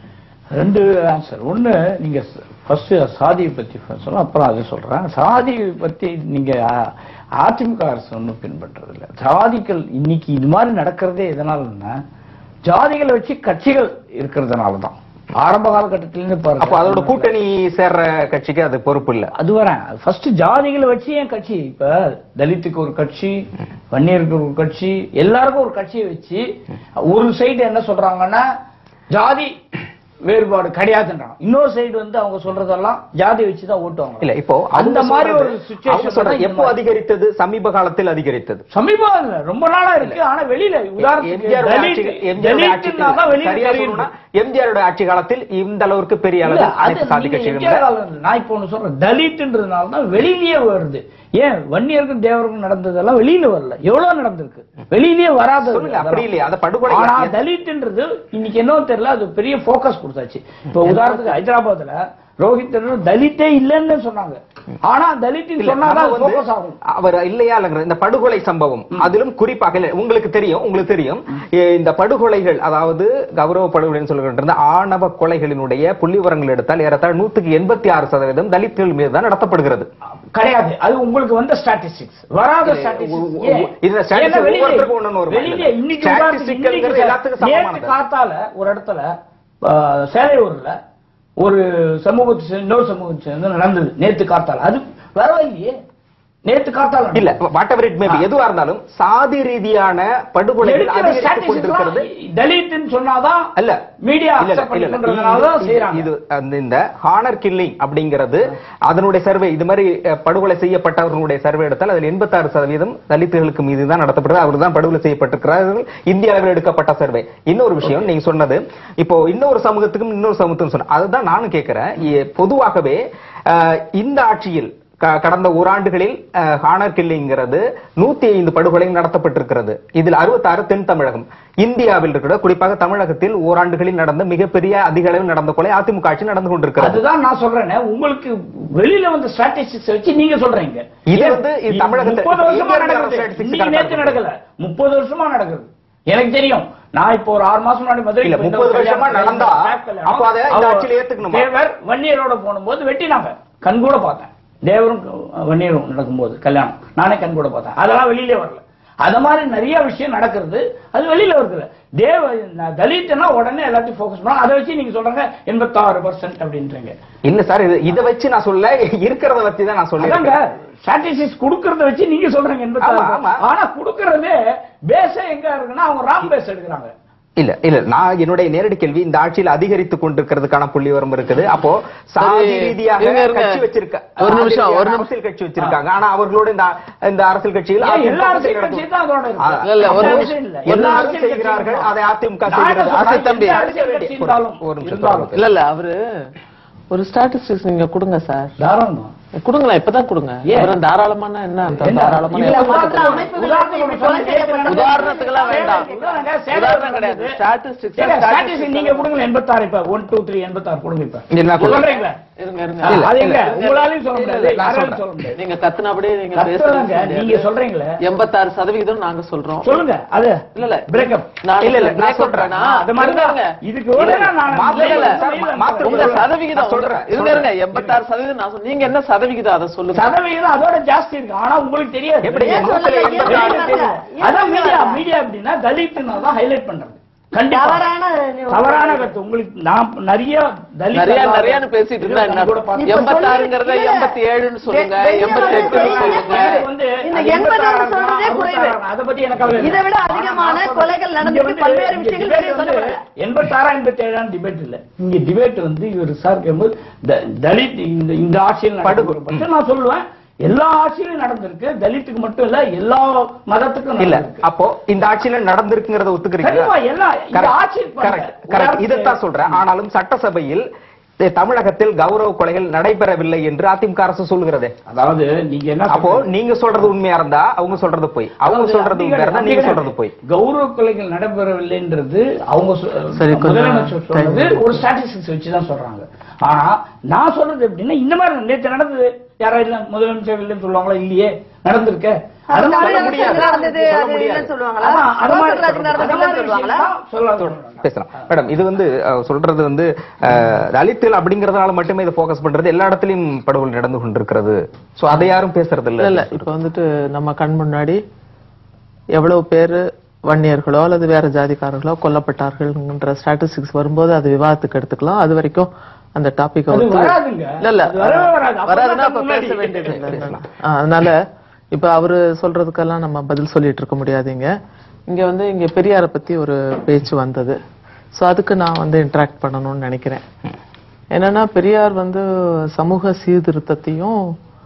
ரெண்டு ஆன்சர் ஒண்ணு நீங்க ஃபர்ஸ்ட் சாதியை பத்தி சொல்ல அப்புறம் அதை சொல்றேன் சாதி பத்தி நீங்க அ- அதிமுக அரசு ஒன்றும் பின்பற்றது இல்ல ஜாதிகள் இன்னைக்கு இது மாதிரி நடக்கிறதே எதனாலன்னா ஜாதிகளை வச்சு கட்சிகள் இருக்கிறதுனால தான் ஆரம்ப காலகட்டத்திலிருந்து பாருங்க அப்போ அதோட கூட்டணி சேர்ற கட்சிக்கு அது பொறுப்பு இல்ல அது வரேன் ஃபர்ஸ்ட் ஜாதிகளை வச்சு ஏன் கட்சி இப்ப தலித்துக்கு ஒரு கட்சி வன்னியருக்கு ஒரு கட்சி எல்லாருக்கும் ஒரு கட்சியை வச்சு ஒரு சைடு என்ன சொல்றாங்கன்னா ஜாதி வேறுபாடு கிடையாதுன்றாங்க இன்னொரு சைடு வந்து அவங்க சொல்றதெல்லாம் ஜாதி வச்சு தான் ஓட்டுவாங்க இல்ல இப்போ அந்த அவங்க மாதிரி ஒரு சொல்றது- அவங்க சுச்சுவேஷன் சொல்றது எப்போ அதிகரித்தது சமீப காலத்தில் அதிகரித்தது சமீபம் இல்ல ரொம்ப நாளா இருக்கு ஆனா வெளியில உதாரணத்துக்கு எம்ஜிஆர் தலித் தலித்துன்னா தான் வெளியில தெரியுது. எம்ஜிஆரோட ஆட்சி காலத்தில் இந்த அளவுக்கு பெரிய இல்ல, அளவில் அது அனைத்து சாதி நீங்க கட்சிகள் எம்ஜிஆர் காலம் இல்ல. நான் இப்போ ஒண்ணு சொல்றேன் தலித்ன்றதுனால தான் வெளியிலேயே வருது ஏன் வன்னியருக்கும் தேவருக்கும் நடந்ததெல்லாம் வெளியில வரல எவ்வளவு நடந்திருக்கு வெளியிலேயே வராது சொல்லுங்க, அப்படி இல்லையா? அது படுகொலை ஆனா எத்- தலித்ன்றது இன்னைக்கு என்ன தெரியல அது பெரிய போக்கஸ் கொடுத்தாச்சு இப்போ உதாரணத்துக்கு ஹைதராபாத்ல ரோஹித் தலித்தே இல்லைன்னு சொன்னாங்க ஆனா தலித் இல்ல, சொன்னாதான் நம்ம அது வந்து focus ஆகும் அவர் இல்லையா இல்லைங்கிற இந்த படுகொலை சம்பவம் அதிலும் குறிப்பாக இல்ல உங்களுக்கு தெரியும் உங்களுக்கு தெரியும் எ, இந்த படுகொலைகள் அதாவது கௌரவ படுகொலைன்னு சொல்லுகின்ற இந்த ஆணவ கொலைகளினுடைய புள்ளிவரங்கள் எடுத்தால் ஏறத்தாழ நூத்துக்கு எண்பத்தி ஆறு சதவீதம் தலித்கள் மீது தான் நடத்தப்படுகிறது கிடையாது அது உங்களுக்கு வந்த ஸ்டாட்டிஸ்டிக்ஸ் வராத இல்ல, ஸ்டாட்டிஸ்டிக்ஸ் ஒ- ஒ- இதுல statistics ஒவ்வொருத்தருக்கும் ஒண்ணொண்ணு வருமா? வெளியில இல்ல. இன்னைக்கு Statistics உதாரணத்துக்கு இன்னைக்கு ங்கிறது சார், எல்லாத்துக்கும் நேத்து சமமானது. காத்தால ஒரு இடத்துல ஆ, சேலையூர்ல ஒரு சமூகத்தை சேர்ந்து இன்னொரு சமூகத்தை சேர்ந்து நடந்தது நேத்து காத்தால அது வரவே இல்லையே நேத்து காத்தால இல்ல வாட் எவர் இட் மேபி எதுவா இருந்தாலும் சாதி ரீதியான படுகொலைகள் எடுக்கிற அதிகரித்துக் statistics கொண்டிருக்கிறது எல்லாம் தலித்னு சொன்னாதான் அல்ல மீடியா இல்ல, இல்ல, இல்ல, இல்ல. இது- செய்யறாங்க இது அந்த இந்த ஹானர் கில்லிங் அப்படிங்கிறது அதனுடைய சர்வே இது மாதிரி அஹ், படுகொலை செய்யப்பட்டவர்களுடைய சர்வே எடுத்தால் அதில் 86% சதவீதம் தலித்துகளுக்கு மீது தான் நடத்தப்படுது அவர் தான் படுகொலை செய்யப்பட்டிருக்கிறார்கள் இந்திய அளவில் எடுக்கப்பட்ட சர்வே இன்னொரு விஷயம் நீங்க சொன்னது இப்போ இன்னொரு சமூகத்துக்கும் இன்னொரு சமூகத்துக்கும் சொன்ன அதுதான் நானும் கேட்கிறேன் இ- பொதுவாகவே அஹ், இந்த ஆட்சியில் க- கடந்த ஓராண்டுகளில் அஹ், ஹானர் கில்லிங்கிறது நூத்தி ஐந்து படுகொலைகள் நடத்தப்பட்டிருக்கிறது இதில் அறுபத்தாறு தென் தமிழகம் இந்தியாவில் இருக்கிற குறிப்பாக தமிழகத்தில் ஓராண்டுகளில் நடந்த மிகப்பெரிய அதிக அளவில் நடந்த கொலை அதிமுக ஆட்சி நடந்து கொண்டிருக்கிறது அதுதான் நான் சொல்றேனே உங்களுக்கு வெளியில வந்த ஸ்டாட்டிஸ்டிக்ஸ் வச்சு நீங்க சொல்றீங்க இது ஏன்? வந்து இது இது தமிழகத்துல- முப்பது வருஷமா இந்தியாவுல நடக்குது statistics இன்னைக்கு correct ஆ நேத்து இருக்கு. நடக்கல முப்பது வருஷமா நடக்குது எனக்கு தெரியும் நான் இப்போ ஒரு ஆறு மாசம் முன்னாடி மதுரை இல்ல, 30 வருஷமா நடந்தா, அப்ப அதை இந்த ஆட்சியில ஏத்துக்கணுமா? தேவர் வன்னியரோட போகும்போது வெட்டினாங்க கண் கூட பார்த்தேன் தேவரும் வன்னியரும் நடக்கும்போது கல்யாணம் நானே கண் கூட பார்த்தேன் அதெல்லாம் வெளியிலே வரல அத மாதிரி நிறைய விஷயம் நடக்கிறது அது வெளியில வருது தேவ நான் தலித்னா உடனே எல்லாத்தையும் ஃபோக்கஸ் பண்ணா அதை வச்சு நீங்க சொல்றாங்க எண்பத்தாறு பர்சன்ட் அப்படின்றீங்க இல்ல சார் இது இதை வச்சு நான் சொல்ல இருக்கிறத வச்சு தான் நான் அதாங்க சொல்லிருக்கேன் ஸ்டாட்டிஸ்டிக்ஸ் குடுக்கறத வச்சு நீங்க சொல்றீங்க எண்பத்தாறு ஆமா, ஆமா. ஆனா குடுக்கறதே பேஸே எங்க இருக்குன்னா அவங்க ராங் பேஸ் எடுக்கிறாங்க இல்ல இல்ல நான் என்னுடைய நேரடி கேள்வி இந்த ஆட்சியில் அதிகரித்துக் கொண்டிருக்கிறதுக்கான புள்ளி வரும் இருக்குது அப்போ சாதி சரி, ரீதியாக இருங்க, இருங்க. கட்சி வச்சிருக்க ஒரு நிமிஷம், சாதி ஒரு ரீதியாக நிமிஷம். அரசியல் கட்சி வச்சிருக்காங்க ஆனா அவர்களோட இந்த இந்த அரசியல் கட்சியில் ஏன் அதிமுக எல்லா அரசியல் நடக்கும். கட்சியும் தான் அதோட இருக்கு. ஆ, இல்ல, இல்ல, ஒரு அந்த நிமிஷம். விஷயம் இல்ல. ஒரு எல்லா எல்லாரும் அரசியல் செய்கிறார்கள் கட்சியும் அதை அதிமுக நான் செய்கிறது என்ன ஆசை சொல்றேன், தம்பி. எந்த அரசியல் கட்சி இருந்தாலும் ஒரு நிமிஷம் இருந்தாலும். இல்ல இல்ல அவரு ஒரு ஸ்டாட்டிஸ்டிக்ஸ் நீங்க கொடுங்க சார் தாராளமா. கொடுங்களேன் இப்பதான் கொடுங்க ஏன்? அப்புறம் தாராளமான என்ன அந்த என்ன? தாராளமான இல்ல, எவ்வளவு உதாரணத்துக்கு கொடுங்க? அமைப்புகள் உதாரணத்துக்கு இப்படி ஒரு கொலை சொல்றேன். உதாரணத்துக்கெல்லாம் வேண்டாம். உதாரணங்க, சேலம் உதாரணம் கிடையாது. நடந்தது. Statistics, சரி, statistics statistics நீங்க கொடுங்க 86 இப்ப 1 2 3 86 கொடுங்க இப்ப இல்ல, நான் கொடுங்க. சொல்றீங்களா? இருங்க இருங்க அது இல்ல, எங்க? இல்ல, உங்களாலையும் சொல்ல இல்ல, முடியாது, இல்ல, நான் யாராலையும் சொல்றேன். சொல்ல முடியாது. நீங்க கத்துனபடியே நீங்க கத்துறாங்க, பேசுறது நீங்க சொல்றீங்களே எண்பத்தாறு சதவிகிதம் நாங்க சொல்றோம் சொல்லுங்க அது இல்ல இல்ல பிரேக்கப் நான் இல்ல, இல்ல, நான் breakup சொல்றேன். வேணா. அது மாதிரி தான் இருங்க. இதுக்கு ஒரு நான் மாத்து- இல்ல, இல்ல, சார், இல்ல, மாத்து- உங்க இல்ல, சதவிகிதம் நான் சொல்றேன், இருங்க இருங்க சொல்றேன். எண்பத்தாறு சதவீதம் நான் சொல்~ நீங்க என்ன சதவிகிதம் அதை சொல்லுங்க சதவிகிதம் அதோட ஜாஸ்தி இருக்கு ஆனா உங்களுக்கு தெரியாது எப்படி? வெளியில நூத்துல தெரியாது. எண்பத்தாறு வெளியில தெரியாது. ஏன் அதான் மீடியா சொல்லுங்க? மீடியா அப்படின்னா தலித்னா தான் ஹைலைட் பண்றது கண்டிப்பா. தவறான நீ- தவறான கருத்து உங்களுக்கு நான் நிறைய தலித் நிறைய அல்லாத- நிறையன்னு பேசிட்டு இருந்தா என்ன கூட பார்த்து- இப்ப எண்பத்தாறுங்கிறத சொல்லி- எண்பத்தி ஏழுன்னு சொல்லுங்க வெளிய எண்பத்தி எட்டுன்னு வெளிய சொல்லுங்க அது வந்து இந்த அது எண்பது எண்பத்தாறு சொல்றதே தான், குறைவு. அறுபத்தாறு தான். அதை பத்தி எனக்கு கவலை இல்லை. இதை விட ஆனா அதிகமான நான் சொல்றேன், கொலைகள் இங்க நடந்திருக்கு, வந்து பல்வேறு இங்க விஷயங்கள் debate வெளிய வந்து சொல்லப்படல. எண்பத்தாறா எண்பத்தி ஏழாம் டிபேட் இல்ல இங்க டிபேட் வந்து இவர் சார் கேட்கும்போது த- தலித் இந்த இந்த ஆட்சியில் நடக்கிற பட்சம் நான் சொல்லுவேன் எல்லா ஆட்சியிலும் நடந்திருக்கு தலித்துக்கு மட்டும் இல்ல எல்லா மதத்துக்கும் இல்ல நடந்திருக்கு அப்போ இந்த ஆட்சியில நடந்திருக்குங்கிறத ஒத்துக்கிறீங்களா கண்டிப்பா எல்லாம் இந்த ஆட்சி கரெக்ட் கரெக்ட் இதைத்தான் சொல்றேன் ஆனாலும் சட்டசபையில் தி- தமிழகத்தில் கௌரவ கொலைகள் நடைபெறவில்லை என்று அதிமுக அரசு சொல்கிறதே அதாவது நீங்க என்ன அப்போ சொல்றீங்க? நீங்க சொல்றது உண்மையா இருந்தா அவங்க சொல்றது போய் அவங்க அதாவது சொல்றது அப்படி உண்மையா இருந்தா நீங்க கிடையாது. சொல்றது போய் கௌரவ கொலைகள் நடைபெறவில்லைன்றது அவங்க சொ- சரி, கொஞ்சம் முதலமைச்சர் சொல்றது ஒரு ஸ்டாட்டிஸ்டிக்ஸ் வச்சு தான் சொல்றாங்க ஆனா நான் சொல்றது எப்படின்னா இந்த மாதிரி நேற்று நடந்தது யாரா இல்ல முதலமைச்சர் இல்லைன்னு சொல்லுவாங்களா இல்லையே நடந்திருக்க அது அது மாதிரி தமிழக முடியாது. அரசு நடந்தது, சொல்ல அது முடியாது. இல்லைன்னு சொல்லுவாங்களா? ஆமா, அது மாதிரி கோத்தராஜ் நடந்தது அது இல்லைன்னு மாதிரி சொல்லுவாங்களா? விஷயம் தான் சொல்ல பேசலாம் மேடம் இது வந்து அஹ், சொல்றது வந்து அஹ், தலித்துகள் அப்படிங்கறதுனால மட்டுமே இதை ஃபோக்கஸ் பண்றது எல்லா இடத்துலயும் படுகொலை நடந்து கொண்டிருக்கிறது சோ அதை யாரும் பேசுறது இல்ல இல்ல இல்ல இப்ப வந்துட்டு நம்ம கண் முன்னாடி எவ்வளவு பேரு வன்னியர்களோ அல்லது வேற ஜாதிக்காரர்களோ கொல்லப்பட்டார்கள்ன்ற ஸ்டாட்டிஸ்டிக்ஸ் வரும்போது அது விவாதத்துக்கு எடுத்துக்கலாம் அது வரைக்கும் அந்த டாபிக் அது வராதுங்க. இல்ல இல்ல அது வரவே வராது. அப்பதான் வராதுன்னா அப்ப முன்னாடி. பேச வேண்டியது இல்லை. ஆ, அதனால இப்ப அவரு சொல்றதுக்கெல்லாம் நம்ம பதில் சொல்லிட்டு இருக்க முடியாதுங்க இங்க வந்து இங்க பெரியாரை பத்தி ஒரு பேச்சு வந்தது சோ அதுக்கு நான் வந்து இன்டராக்ட் பண்ணணும்னு நினைக்கிறேன் என்னன்னா பெரியார் வந்து சமூக சீர்திருத்தத்தையும்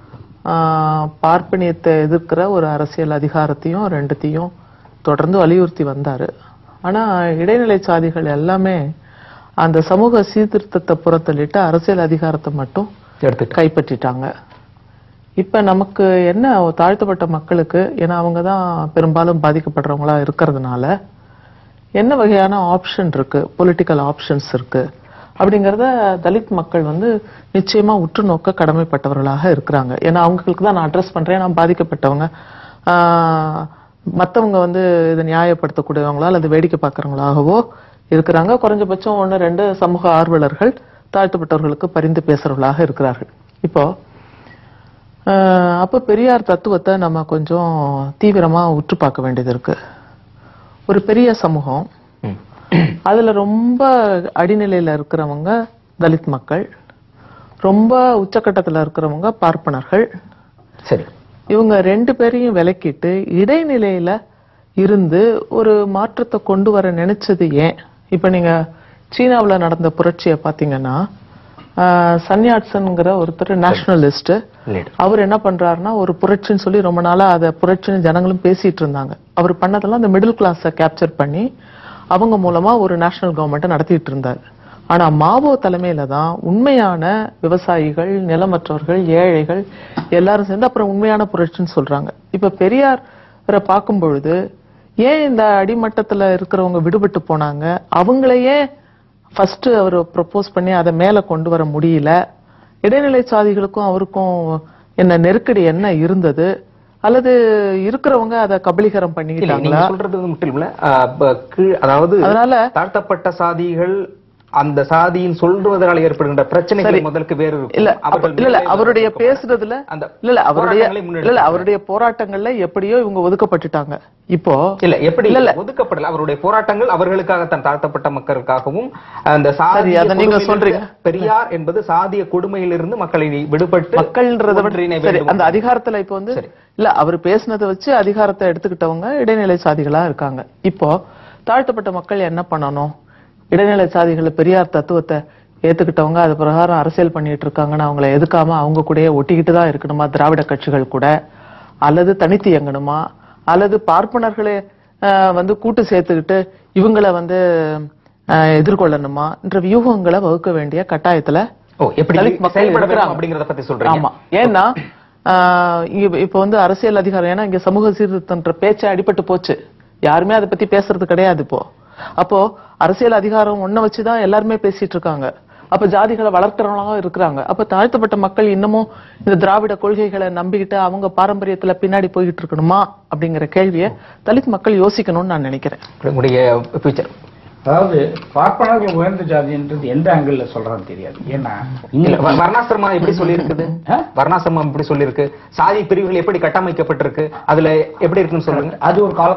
ஆஹ், பார்ப்பனியத்தை எதிர்க்கிற ஒரு அரசியல் அதிகாரத்தையும் ரெண்டுத்தையும் தொடர்ந்து வலியுறுத்தி வந்தாரு ஆனா இடைநிலை சாதிகள் எல்லாமே அந்த சமூக சீர்திருத்தத்தை புறத்தள்ளிட்டு அரசியல் அதிகாரத்தை மட்டும் எடுத்துட்டு கைப்பற்றிட்டாங்க இப்ப நமக்கு என்ன தாழ்த்தப்பட்ட மக்களுக்கு ஏன்னா அவங்க தான் பெரும்பாலும் பாதிக்கப்படுறவங்களா இருக்கிறதுனால என்ன வகையான ஆப்ஷன் இருக்கு பொலிட்டிக்கல் ஆப்ஷன்ஸ் இருக்கு அப்படிங்கறத தலித் மக்கள் வந்து நிச்சயமா உற்று நோக்க கடமைப்பட்டவர்களாக இருக்கிறாங்க ஏன்னா அவங்களுக்கு தான் நான் அட்ரஸ் பண்றேன் நான் பாதிக்கப்பட்டவங்க ஆஹ், மத்தவங்க வந்து இதை நியாயப்படுத்தக்கூடியவங்களா அல்லது வேடிக்கை பார்க்கறவங்களாகவோ இருக்கிறாங்க குறைஞ்சபட்சம் ஒன்று ரெண்டு சமூக ஆர்வலர்கள் தாழ்த்தப்பட்டவர்களுக்கு பரிந்து பேசுறவர்களாக இருக்கிறார்கள் இப்போ ஆஹ், அப்ப பெரியார் தத்துவத்தை நம்ம கொஞ்சம் தீவிரமா உற்று பார்க்க வேண்டியது இருக்கு ஒரு பெரிய சமூகம் ம். அதுல ரொம்ப அடிநிலையில இருக்கிறவங்க தலித் மக்கள் ரொம்ப உச்சக்கட்டத்துல இருக்கிறவங்க பார்ப்பனர்கள் சரி இவங்க ரெண்டு பேரையும் விலக்கிட்டு இடைநிலையில இருந்து ஒரு மாற்றத்தை கொண்டு வர நினைச்சது ஏன் இப்ப நீங்க சீனாவுல நடந்த புரட்சியை பாத்தீங்கன்னா ஆஹ், சன்யாட்சன்ங்கிற ஒருத்தர் நேஷனலிஸ்ட் Leader. அவர் என்ன பண்றாருன்னா ஒரு புரட்சின்னு சொல்லி ரொம்ப நாளா அதை புரட்சின்னு ஜனங்களும் பேசிட்டு இருந்தாங்க அவர் பண்ணதெல்லாம் அந்த மிடில் கிளாஸை கேப்சர் பண்ணி அவங்க மூலமா ஒரு நேஷனல் கவர்மெண்ட்டை நடத்திட்டு இருந்தார் ஆனா மாவோ தலைமையில தான் உண்மையான விவசாயிகள் நிலமற்றவர்கள் ஏழைகள் எல்லாரும் சேர்ந்து அப்புறம் உண்மையான புரட்சின்னு சொல்றாங்க இப்ப பெரியார் பார்க்கும் பொழுது ஏன் இந்த அடிமட்டத்துல இருக்கிறவங்க விடுபட்டு போனாங்க அவங்களையே ஃபர்ஸ்ட் அவர் ப்ரப்போஸ் பண்ணி அதை மேல கொண்டு வர முடியல இடைநிலை சாதிகளுக்கும் அவருக்கும் என்ன நெருக்கடி என்ன இருந்தது அல்லது இருக்கிறவங்க அதை கபலீகரம் இல்ல நீங்க பண்ணிக்கிட்டாங்களா சொல்றது வந்து மட்டும் இல்ல அஹ், ப- கீழ் அதாவது அதனால தாழ்த்தப்பட்ட சாதிகள் அந்த சாதியின் சொல்வதனால ஏற்படுகின்ற பிரச்சனைகள் முதலுக்கு வேறு இருக்கும். இல்ல அப்ப- அவர்கள் இல்ல இல்ல மேலே அவருடைய இருக்கும். பேசுறதுல அந்த இல்ல இல்ல அவருடைய போராட்டங்களை இல்ல முன்னெடுத்து இல்ல அவருடைய போராட்டங்கள்ல எப்படியோ இவங்க ஒதுக்கப்பட்டுட்டாங்க இப்போ இல்ல எப்படி இல்ல, இல்ல. ஒதுக்கப்படல அவருடைய போராட்டங்கள் அவர்களுக்காகத்தான் தாழ்த்தப்பட்ட மக்களுக்காகவும் அந்த சாதிய அதை நீங்க கொடுமையிலிருந்து- சொல்றீங்க. பெரியார் என்பது சாதிய கொடுமையிலிருந்து மக்களை விடுபட்டு மக்கள்ன்றத விட ஒன்றிணை சரி வேண்டும். அந்த அதிகாரத்துல இப்போ வந்து சரி. இல்ல அவர் பேசுனதை வச்சு அதிகாரத்தை எடுத்துக்கிட்டவங்க இடைநிலை சாதிகளா இருக்காங்க இப்போ தாழ்த்தப்பட்ட மக்கள் என்ன பண்ணணும் இடைநிலை சாதிகளை பெரியார் தத்துவத்தை ஏத்துக்கிட்டவங்க அது பிரகாரம் அரசியல் பண்ணிட்டு இருக்காங்கன்னு அவங்கள எதுக்காம அவங்க கூடயே ஒட்டிக்கிட்டு தான் இருக்கணுமா திராவிட கட்சிகள் கூட அல்லது தனித்து இயங்கணுமா அல்லது பார்ப்பனர்களை ஆஹ், வந்து கூட்டு சேர்த்துக்கிட்டு இவங்கள வந்து ஆஹ், எதிர்கொள்ளணுமா என்ற வியூகங்களை வகுக்க வேண்டிய கட்டாயத்துல ஓ எப்படி தலித் மக்கள் செயல்பட வேண்டும் இருக்கிறாங்க. அப்படிங்கறத பத்தி சொல்றீங்க ஆமா ஏன்னா ஆஹ் இங்க இப்ப வந்து அரசியல் அதிகாரம் ஏன்னா இங்க சமூக சீர்திருத்தம்ன்ற பேச்சே அடிபட்டு போச்சு யாருமே அதை பத்தி பேசுறது கிடையாது இப்போ அப்போ அரசியல் அதிகாரம் ஒன்ன வச்சுதான் எல்லாருமே பேசிட்டு இருக்காங்க அப்ப ஜாதிகளை வளர்க்கிறவங்களும் இருக்கிறாங்க அப்ப தாழ்த்தப்பட்ட மக்கள் இன்னமும் இந்த திராவிட கொள்கைகளை நம்பிக்கிட்டு அவங்க பாரம்பரியத்துல பின்னாடி போய்கிட்டு இருக்கணுமா அப்படிங்கிற கேள்வியை தலித் மக்கள் யோசிக்கணும்னு நான் நினைக்கிறேன் உங்களுடைய ஃபியூச்சர் அதாவது பார்ப்பனர்கள் உயர்ந்த ஜாதின்றது எந்த ஆங்கிள் சொல்றான்னு தெரியாது ஏன்னா இல்ல இன்னைக்கு வ- வர்ணாசிரமம் எப்படி சொல்லியிருக்குது ஆ? வர்ணாசிரமம் எப்படி சொல்லியிருக்கு சாதி பிரிவுகள் எப்படி கட்டமைக்கப்பட்டிருக்கு அதுல எப்படி இருக்குன்னு சொல்லுங்க அது ஒரு காலகட்டம்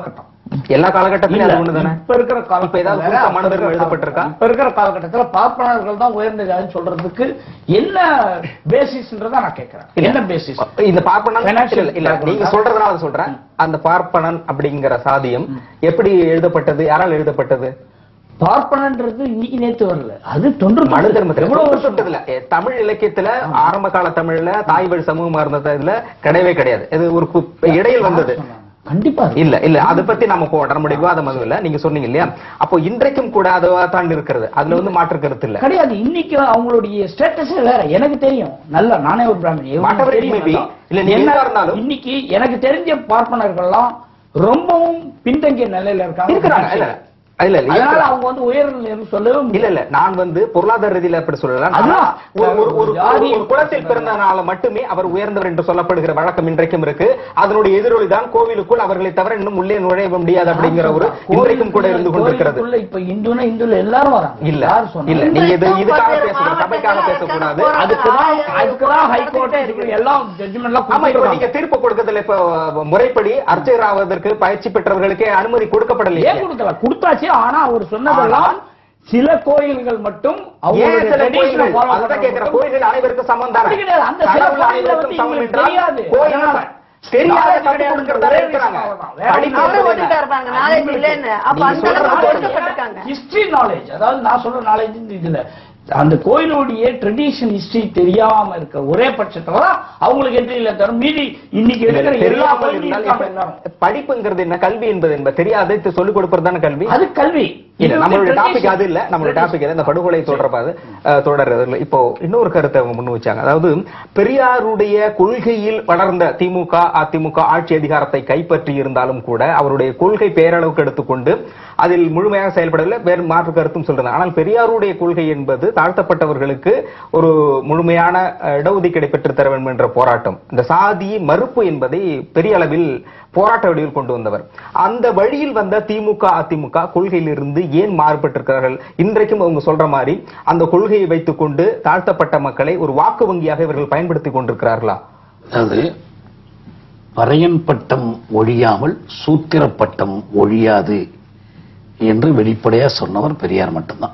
எல்லா காலகட்டத்திலும் அது ஒண்ணுதானே இப்ப இருக்கிற இப்ப ஏதாவது காலகட்டத்துல புதுசா மனு தர்மம் எழுதப்பட்டிருக்கா? இப்ப இருக்கிற காலகட்டத்துல பார்ப்பனர்கள் தான் உயர்ந்த ஜாதின்னு சொல்றதுக்கு என்ன பேசிஸ்ன்றத நான் கேட்கிறேன் என்ன பேசிஸ் இந்த பார்ப்பனன் Financial இல்ல, இல்ல background. நீங்க சொல்றதுனால அதை சொல்றேன் அந்த பார்ப்பனன் அப்படிங்கிற சாதியம் எப்படி எழுதப்பட்டது யாரால் எழுதப்பட்டது பார்ப்பனன்றது இன்னைக்கு நேத்து வரல அது தொன்று மனு தர்மத்துல எவ்வளவு தொன்று வருஷம் தொட்டதுல எ, தமிழ் இலக்கியத்துல ஆரம்ப கால தமிழ்ல தாய் வழி சமூகமா இருந்ததுல கிடையவே கிடையாது இது ஒரு கு- இடையில் வந்தது கண்டிப்பா இல்ல இல்ல அதை பத்தி நம்ம போட நம்முடைய விவாதம் அதுவும் இல்ல நீங்க சொன்னீங்க இல்லையா அப்போ இன்றைக்கும் கூட அதுவா தான் இருக்கிறது அதுல வந்து மாற்று கருத்து இல்ல கிடையாது இன்னைக்கு அவங்களுடைய ஸ்டேட்டஸே வேற எனக்கு தெரியும் நல்லா நானே ஒரு பிராமணன் எனக்கு Whatever it தெரியும் may be, நல்லா. இல்ல நீங்க என்ன- எதுவா இருந்தாலும் இன்னைக்கு எனக்கு தெரிஞ்ச பார்ப்பனர்கள்லாம் ரொம்பவும் பின்தங்கிய நிலையில இருக்காங்க இருக்கிறாங்க இல்ல இல்ல இல்ல அதனால இருக்கிறாங்க. அவங்க வந்து உயர்ந்து சொல்லவே முடியாது. இல்ல இல்ல நான் வந்து பொருளாதார ரீதியில அப்படி சொல்லல நான் அதுதான். ஒரு ஒரு- ஒரு ஜாதி- ஒரு குலத்தில் பிறந்தனால மட்டுமே அவர் உயர்ந்தவர் என்று சொல்லப்படுகிற வழக்கம் இன்றைக்கும் இருக்கு அதனுடைய எதிரொலி தான் கோவிலுக்குள் அவர்களை தவிர இன்னும் உள்ளே நுழைய முடியாது அப்படிங்கிற ஒரு இன்றைக்கும் கூட இருந்து கொண்டிருக்கிறது கோயிலுக்குள்ள இப்ப இந்துனா இந்துல எல்லாரும் வராங்க இல்ல யார் சொன்னா? இல்ல நீங்க இது இன்றைக்கும் இதுக்காக பல்வேறு பேசக்கூடாது சபைக்காக பேசக்கூடாது மாவட்டங்கள்ல அதுக்குதான் ஆயிரம் அதுக்குதான் ஹைகோர்ட் நடந்துட்டே எல்லாம் ஜட்ஜ்மெண்ட் எல்லாம் ஆமா இப்ப நீங்க கொடுத்துருக்காங்க. தீர்ப்பு கொடுக்கறதுல இப்ப முறைப்படி அர்ச்சகர் ஆவதற்கு பயிற்சி பெற்றவர்களுக்கே அனுமதி கொடுக்கப்படலையே ஏன் கொடுக்கல கொடுத்தாச்சு ஆனா அவர் சொன்னதெல்லாம் சில கோயில்கள் மட்டும் ஏன் அவங்களுடைய சில tradition-அ கோயில்கள் follow அதுதான் பண்றவங்க கேட்கிற மட்டும் கோயில்கள் அனைவருக்கும் சமம் தானே அப்படி கிடையாது. அந்த சில கடவுள் கோயில்கள் அனைவருக்கும் வந்து சமம் இவங்களுக்கு என்றால் தெரியாது. கோயில் அதனால. தெரியாத Knowledge கற்றுக் கிடையாது. கொடுக்கிறதா ஒரே இருக்கிறாங்க விஷயம் அவ்வளவுதான். வேற படிப்பு அவரும் என்பது ஒத்துக்கிட்டா என்ன? இருப்பாங்க நாலேஜ் இல்லைன்னு அப்ப நீங்க அந்த சொல்றது அளவுக்கு நாலேஜ் ஒடுக்கப்பட்டிருக்காங்க ஹிஸ்டரி நாலேஜ் அதாவது நான் சொல்ற நாலேஜ் இதுல அந்த கோயிலுடைய ட்ரெடிஷன் ஹிஸ்டரி தெரியாம இருக்க ஒரே பட்சத்துல தான் அவங்களுக்கு என்ட்ரி இல்ல தரும் மீதி இன்னைக்கு இருக்கிற எல்லா தெரியாமல் கோயிலும் இருந்தால் இருக்காங்க இப்ப எல்லாரும் படிப்புங்கிறது என்ன கல்வி என்பது என்ன தெரியாத சொல்லிக் கொடுப்பது தானே கல்வி அது கல்வி இல்ல இது வந்து நம்மளுடைய tradition. டாபிக் அது இல்ல நம்மளுடைய டாபிக் இந்த படுகொலை தொடர்பாது அஹ், தொடர்றது இல்ல. இப்போ இன்னொரு கருத்தை அவங்க முன் வச்சாங்க அதாவது பெரியாருடைய கொள்கையில் வளர்ந்த திமுக அதிமுக ஆட்சி அதிகாரத்தை கைப்பற்றி இருந்தாலும் கூட அவருடைய கொள்கை பேரளவுக்கு எடுத்துக்கொண்டு அதில் முழுமையாக செயல்படவில்லை வேறு மாற்று கருத்தும் சொல்றாங்க ஆனால் பெரியாருடைய கொள்கை என்பது தாழ்த்தப்பட்டவர்களுக்கு ஒரு முழுமையான அஹ், இடஒதுக்கீடை பெற்றுத் தர வேண்டும் என்ற போராட்டம் இந்த சாதி மறுப்பு என்பதை பெரிய அளவில் போராட்ட வடிவில் கொண்டு வந்தவர் அந்த வழியில் வந்த திமுக அதிமுக கொள்கையிலிருந்து ஏன் மாறுபட்டிருக்கிறார்கள் இன்றைக்கும் அவங்க சொல்ற மாதிரி அந்த கொள்கையை வைத்துக்கொண்டு தாழ்த்தப்பட்ட மக்களை ஒரு வாக்கு வங்கியாக இவர்கள் பயன்படுத்திக் கொண்டிருக்கிறார்களா அதாவது பறையன் பட்டம் ஒழியாமல் சூத்திர பட்டம் ஒழியாது என்று வெளிப்படையா சொன்னவர் பெரியார் மட்டும்தான்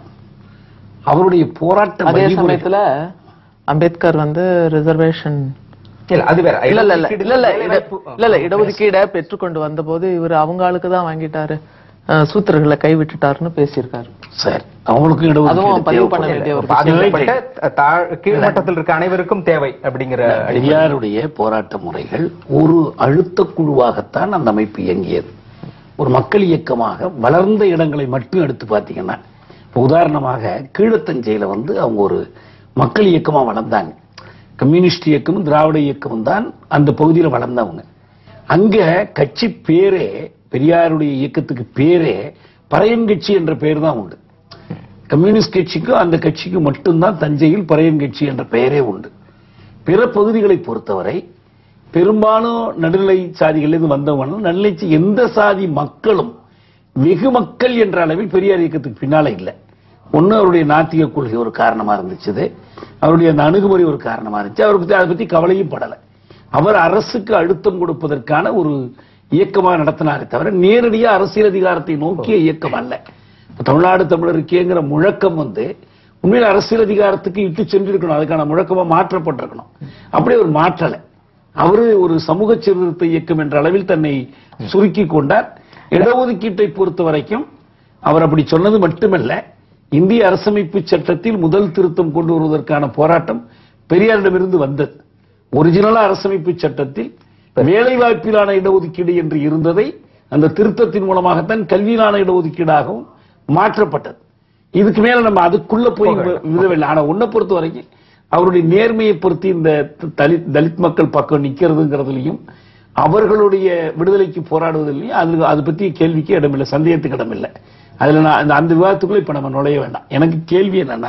அவருடைய போராட்ட அதே வழிமுறை சமயத்துல அம்பேத்கர் வந்து ரிசர்வேஷன் இல்ல அது வேற இல்ல இல்ல இல்ல இடஒதுக்கீடு, இல்ல இல்ல இட- வேலைவாய்ப்பு, இல்ல இல்ல இடஒதுக்கீடை பெற்றுக்கொண்டு வந்தபோது இவர் அவங்க ஆளுக்கு தான் வாங்கிட்டாரு அஹ், சூத்திரர்களை கைவிட்டுட்டாருன்னு பேசியிருக்காரு சார் அவங்களுக்கும் அதுவும் இடஒதுக்கீடு பதிவு பண்ண தேவைப்படல. வேண்டிய ஒரு பாதிக்கப்பட்ட தாழ் கீழ்மட்டத்தில் இருக்க அனைவருக்கும் தேவை அப்படிங்கிற பெரியாருடைய போராட்ட முறைகள் ஒரு அழுத்த குழுவாகத்தான் அந்த அமைப்பு இயங்கியது ஒரு மக்கள் இயக்கமாக வளர்ந்த இடங்களை மட்டும் எடுத்து பார்த்தீங்கன்னா இப்ப உதாரணமாக கீழத்தஞ்சையில வந்து அவங்க ஒரு மக்கள் இயக்கமா வளர்ந்தாங்க கம்யூனிஸ்ட் இயக்கமும் திராவிட இயக்கமும் தான் அந்த பகுதியில வளர்ந்தவங்க அங்க கட்சி பேரே பெரியாருடைய இயக்கத்துக்கு பேரே பறையன் கட்சி என்ற பேர் தான் உண்டு கம்யூனிஸ்ட் கட்சிக்கும் அந்த கட்சிக்கு மட்டும்தான் தஞ்சையில் பறையன் கட்சி என்ற பெயரே உண்டு பிற பகுதிகளை பொறுத்தவரை பெரும்பாலும் நடுநிலை சாதிகளிலிருந்து வந்தவங்க நடுநிலை சா- எந்த சாதி மக்களும் வெகு மக்கள் என்ற அளவில் பெரியார் இயக்கத்துக்கு பின்னால இல்லை ஒண்ணு அவருடைய நாத்திக கொள்கை ஒரு காரணமா இருந்துச்சு அவருடைய அந்த அணுகுமுறை ஒரு காரணமா இருந்துச்சு அவரை பத்தி அதை பத்தி கவலையும் படல அவர் அரசுக்கு அழுத்தம் கொடுப்பதற்கான ஒரு இயக்கமா நடத்தினாரே தவிர நேரடியா அரசியல் அதிகாரத்தை நோக்கிய இயக்கம் அல்ல இப்ப தமிழ்நாடு தமிழருக்கேங்கிற முழக்கம் வந்து உண்மையில் அரசியல் அதிகாரத்துக்கு இட்டு சென்றிருக்கணும் அதுக்கான முழக்கமா மாற்றப்பட்டிருக்கணும் அப்படி ஒரு மாற்றலை அவரு ஒரு சமூக சீர்திருத்த இயக்கம் என்ற அளவில் தன்னை சுருக்கி கொண்டார் இடஒதுக்கீட்டை பொறுத்த வரைக்கும் அவர் அப்படி சொன்னது மட்டுமல்ல இந்திய அரசமைப்பு சட்டத்தில் முதல் திருத்தம் கொண்டு வருவதற்கான போராட்டம் பெரியாரிடமிருந்து வந்தது ஒரிஜினலா அரசமைப்பு சட்டத்தில் வேலை வாய்ப்பிலான இடஒதுக்கீடு என்று இருந்ததை அந்த திருத்தத்தின் மூலமாகத்தான் கல்வியிலான இடஒதுக்கீடாகவும் மாற்றப்பட்டது இதுக்கு மேல நம்ம அதுக்குள்ள போய் விதவில்லை ஆனா உன்னை பொறுத்த வரைக்கும் அவருடைய நேர்மையை பொறுத்து இந்த தலித் தலித் மக்கள் பக்கம் நிக்கிறதுங்கிறதுலையும் அவர்களுடைய விடுதலைக்கு போராடுவதிலையும் அது அதை பத்தி கேள்விக்கு இடமில்லை சந்தேகத்துக்கு இடமில்லை அதுல நான் அந்த- அந்த விவாதத்துக்குள்ள இப்ப நம்ம நுழைய வேண்டாம் எனக்கு கேள்வி என்னன்னா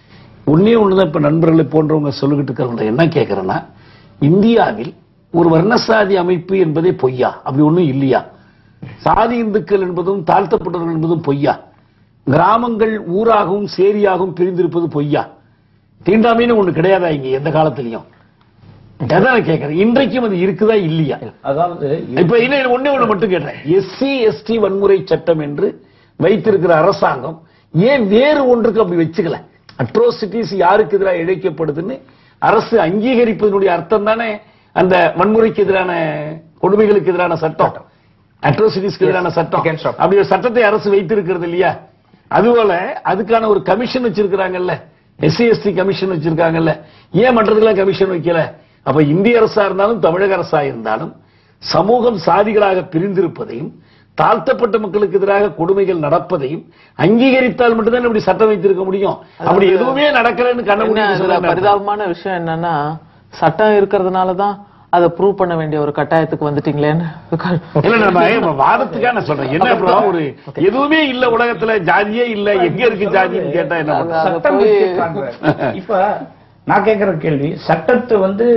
ஒன்னே ஒண்ணுதான் இப்ப நண்பர்களை போன்றவங்க சொல்லிக்கிட்டு இருக்கிறவங்க என்ன கேட்கறேன்னா இந்தியாவில் ஒரு வர்ணசாதி அமைப்பு என்பதே பொய்யா அப்படி ஒண்ணும் இல்லையா சாதி இந்துக்கள் என்பதும் தாழ்த்தப்பட்டவர்கள் என்பதும் பொய்யா கிராமங்கள் ஊராகவும் சேரியாகவும் பிரிந்திருப்பது பொய்யா தீண்டாமைன்னு ஒண்ணு கிடையாதா இங்க எந்த காலத்திலையும் அதான் நான் கேட்கறேன் இன்றைக்கும் அது இருக்குதா இல்லையா அதாவது இப்ப இன்னும் ஒண்ணே ஒண்ணு மட்டும் கேட்டேன் எஸ்சி எஸ்டி வன்முறை சட்டம் என்று வைத்திருக்கிற அரசாங்கம் ஏன் வேறு ஒன்றுக்கு அப்படி வச்சுக்கல அட்ரோசிட்டிஸ் யாருக்கு எதிராக இழைக்கப்படுதுன்னு அரசு அங்கீகரிப்பதனுடைய அர்த்தம் தானே அந்த வன்முறைக்கு எதிரான கொடுமைகளுக்கு எதிரான சட்டம் அட்ரோசிட்டிஸ்க்கு எதிரான சட்டம் Against of- அப்படி ஒரு சட்டத்தை அரசு வைத்திருக்கிறது இல்லையா அதுபோல அதுக்கான ஒரு கமிஷன் வச்சிருக்கிறாங்கல்ல எஸ்சி எஸ்டி கமிஷன் வச்சிருக்காங்கல்ல ஏன் மற்றதுக்கெல்லாம் கமிஷன் வைக்கல அப்ப இந்திய அரசா இருந்தாலும் தமிழக அரசா இருந்தாலும் சமூகம் சாதிகளாக பிரிந்திருப்பதையும் தாழ்த்தப்பட்ட மக்களுக்கு எதிராக கொடுமைகள் நடப்பதையும் அங்கீகரித்தால் மட்டும்தான் இப்படி சட்டம் வைத்திருக்க முடியும் அப்படி எதுவுமே நடக்கலன்னு கண்ண என்ன முடியும் இதுல பரிதாபமான விஷயம் என்னன்னா சட்டம் இருக்கிறதுனால தான் அதை ப்ரூவ் பண்ண வேண்டிய ஒரு கட்டாயத்துக்கு வந்துட்டீங்களேன்னு இல்ல நம்ம இப்ப வாதத்துக்காக நான் சொல்றேன் என்ன bro, ஒரு எதுவுமே இல்ல உலகத்துல ஜாதியே இல்ல எங்க இருக்கு ஜாதின்னு கேட்டா என்ன பண்றது? அங்க சட்டம் போய் வச்சிருக்காங்க. இப்ப நான் கேட்கிற கேள்வி சட்டத்தை வந்து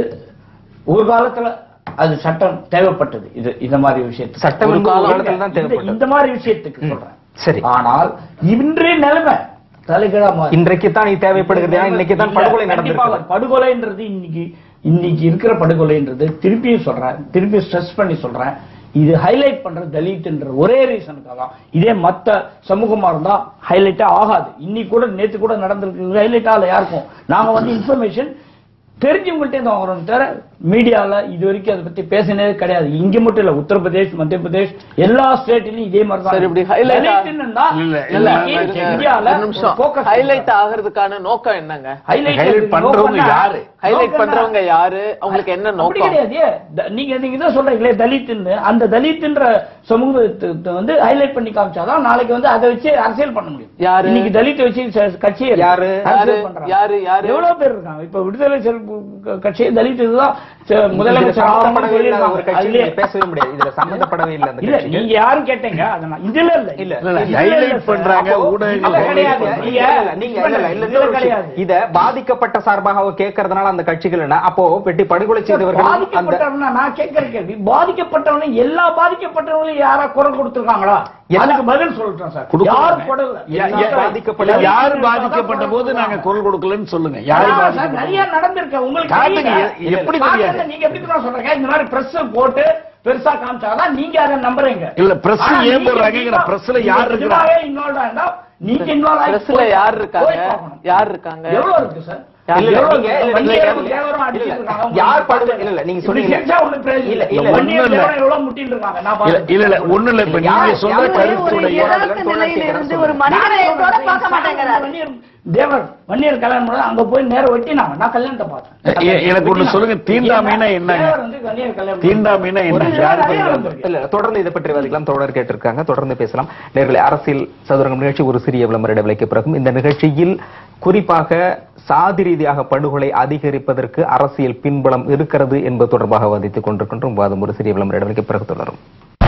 ஒரு காலத்துல அது சட்டம் தேவைப்பட்டது இது இந்த மாதிரி விஷயத்துக்கு சட்டம் ஒரு வந்து ஒரு காலம் காலத்துல தான் இந்த- தேவைப்பட்டது. இந்த மாதிரி விஷயத்துக்கு சொல்றேன் சரி ஆனால் இன்றைய நிலைமை தலைகீழா மாறி இன்றைக்கு தான் இது தேவைப்படுகிறது ஏன்னா இன்னைக்கு தான் படுகொலை கண்டிப்பாக நடந்திருக்கு படுகொலைன்றது இன்னைக்கு இன்னைக்கு இருக்கிற படுகொலைன்றது திருப்பியும் சொல்றேன் திருப்பி ஸ்ட்ரெஸ் பண்ணி சொல்றேன் இது ஹைலைட் பண்ற தலித்ன்ற ஒரே ரீசனுக்காக தான் இதே மத்த சமூகமா இருந்தா ஹைலைட்டே ஆகாது இன்னைக்கு கூட நேத்து கூட நடந்திருக்கு ஹைலைட் ஆகல யாருக்கும் நாங்க வந்து இன்ஃபர்மேஷன் தெரிஞ்சவங்கள்ட்ட இருந்து வாங்குறோம் தவிர மீடியால இது வரைக்கும் அதை பத்தி பேசினதே கிடையாது இங்க மட்டும் இல்ல உத்தரப்பிரதேஷ் மத்திய பிரதேஷ் எல்லா ஸ்டேட்லயும் இதே மாதிரி தான் சரி, இப்படி highlight ஆ- தலித்துன்னா இல்ல, இல்ல, இல்ல, இன்னைக்கு இல்ல, இந்தியால ஒரு நிமிஷம் focus ஹைலைட் ஆகிறதுக்கான நோக்கம் என்னங்க ஹைலைட் Highlight பண்றவங்க யாரு? ஹைலைட் பண்றவங்க யாரு அவங்களுக்கு என்ன அப்படி நோக்கம் கிடையாது த- நீங்க நீங்க இதான் சொல்றீங்களே தலித்னு அந்த தலித்ன்ற சமூகத்தை வந்து ஹைலைட் பண்ணி காமிச்சாதான் நாளைக்கு வந்து அதை வச்சு அரசியல் பண்ண முடியும் யாரு? இன்னைக்கு தலித் வச்சு ச- கட்சியை யாரு? அரசியல் யாரு? பண்றாங்க. யாரு? யாரு? எவ்வளவு பேர் இருக்காங்க இப்ப விடுதலை சிறப்பு கட்சி தலித் இதுதான் ச- இதுல முதலமைச்சர் ஆகணும்னு சம்பந்தப்படவே இல்லாத ஒரு சொல்லியிருக்காங்க. கட்சி அதுலயே- நீங்க பேசவே முடியாது இதுல சம்பந்தப்படவே இல்லை அந்த இல்ல கட்சிக்கு நீங்க யாரும் கேட்டீங்க அதனால இதுல இல்ல இல்ல. இல்ல, இல்ல, இதுல highlight இல்ல சார். பண்றாங்க, அப்போ ஊடகங்கள் இதுல highlight கிடையாது. பண்றாங்க. நீங்க இல்ல, இல்ல, நீங்க இல்ல, இல்ல, இல்ல, இதுல இன்னொரு விஷயம். கிடையாது. இத பாதிக்கப்பட்ட சார்பாக அவ கேட்கறதுனால அந்த கட்சிகள் என்ன அப்போ வெட்டி படுகொலை செய்தவர்கள் அந்த பாதிக்கப்பட்டவனா நான் கேட்கிற கேள்வி பாதிக்கப்பட்டவன எல்லா பாதிக்கப்பட்டவங்களும் யாரா குரல் கொடுத்திருக்காங்களா எல்லா- அதுக்கு பதில் சொல்றேன் சார் கொடுக்கறாங்க. யார் குரல் யா- யா- பாதிக்கப்பட்ட- யார் பாதிக்கப்பட்ட போது நாங்க குரல் கொடுக்கலன்னு சொல்லுங்க யார் யார் சார் பாதிக்கப்பட்ட நிறைய நடந்திருக்கு உங்களுக்கு காட்டுங்க. தெரியல. எ- எப்படி காட்டுங்க, தெரியாது? நீங்க எப்படி தெரியுமா சொல்றீங்க இந்த மாதிரி பிரஸ் போட்டு பெருசா காமிச்சாதான் நீங்க அதை நம்புறீங்க இல்ல, press ஆனா ஏன் நீங்க போடுறாங்கங்கிற இதுவா- pressல நீங்க யார் இருக்கிறா? இதுவாவே involved ஆ இருந்தா நீங்க involved ஆகி பிரஸ்ல போய் யார் இருக்காங்க போய் பார்க்கணும். யார் இருக்காங்க எவ்வளவு இருக்கு சார் இல்ல, இல்ல, எவ்வளவு நீங்க- இருக்கு? இல்ல, வண்டியை நீங்க- எவ்வளவு தேவரம் அடிச்சிட்டு இல்ல, இருக்காங்க. யார் படுகொலை- இல்ல, இல்ல, நீங்க இப்படி சொன்னீங்க. செஞ்சா ஒண்ணும் பிரயோஜனம் இல்ல, இல்ல. இல்ல, வண்டியை ஒண்ணும் இல்ல. தேவரம் எவ்வளவு முட்டிட்டு இருக்காங்க நான் இல்ல பார்த்திருக்கேன். இல்ல இல்ல ஒண்ணு இல்ல இப்ப நீங்க யார் சொல்ற யாரு ஒரு கருத்துடைய யதார்த்த நிலையில இருந்து ஒரு மனிதநேயத்தோட பார்க்க மாட்டேங்கிறாரு வன்னியர் தேவர் வன்னியர் கல்யாணம் பண்ணது அங்க போய் நேரம் வெட்டினாங்க நான் கல்யாணத்தை பார்த்தேன் எ- எனக்கு ஒண்ணு சொல்லுங்க, தீண்டாமைன்னா என்னங்க? தேவர் வந்து வன்னியர் கல்யாணம் தீண்டாமைன்னா என்ன ஒரு யார் நிறைய பண்றாங்க? நடந்திருக்கு. இல்ல தொடர்ந்து இதை பற்றி விவாதிக்கலாம் தொடர் கேட்டிருக்காங்க தொடர்ந்து பேசலாம் நேர்களை அரசியல் சதுரங்கம் நிகழ்ச்சி ஒரு சிறிய விளம்பர இடைவெளிக்கு பிறகும் இந்த நிகழ்ச்சியில் குறிப்பாக சாதி ரீதியாக படுகொலை அதிகரிப்பதற்கு அரசியல் பின்புலம் இருக்கிறது என்பது தொடர்பாக வாதித்துக் கொண்டிருக்கின்றோம் வாதம் ஒரு சிறிய விளம்பர இடைவெளிக்கு பிறகு தொடரும்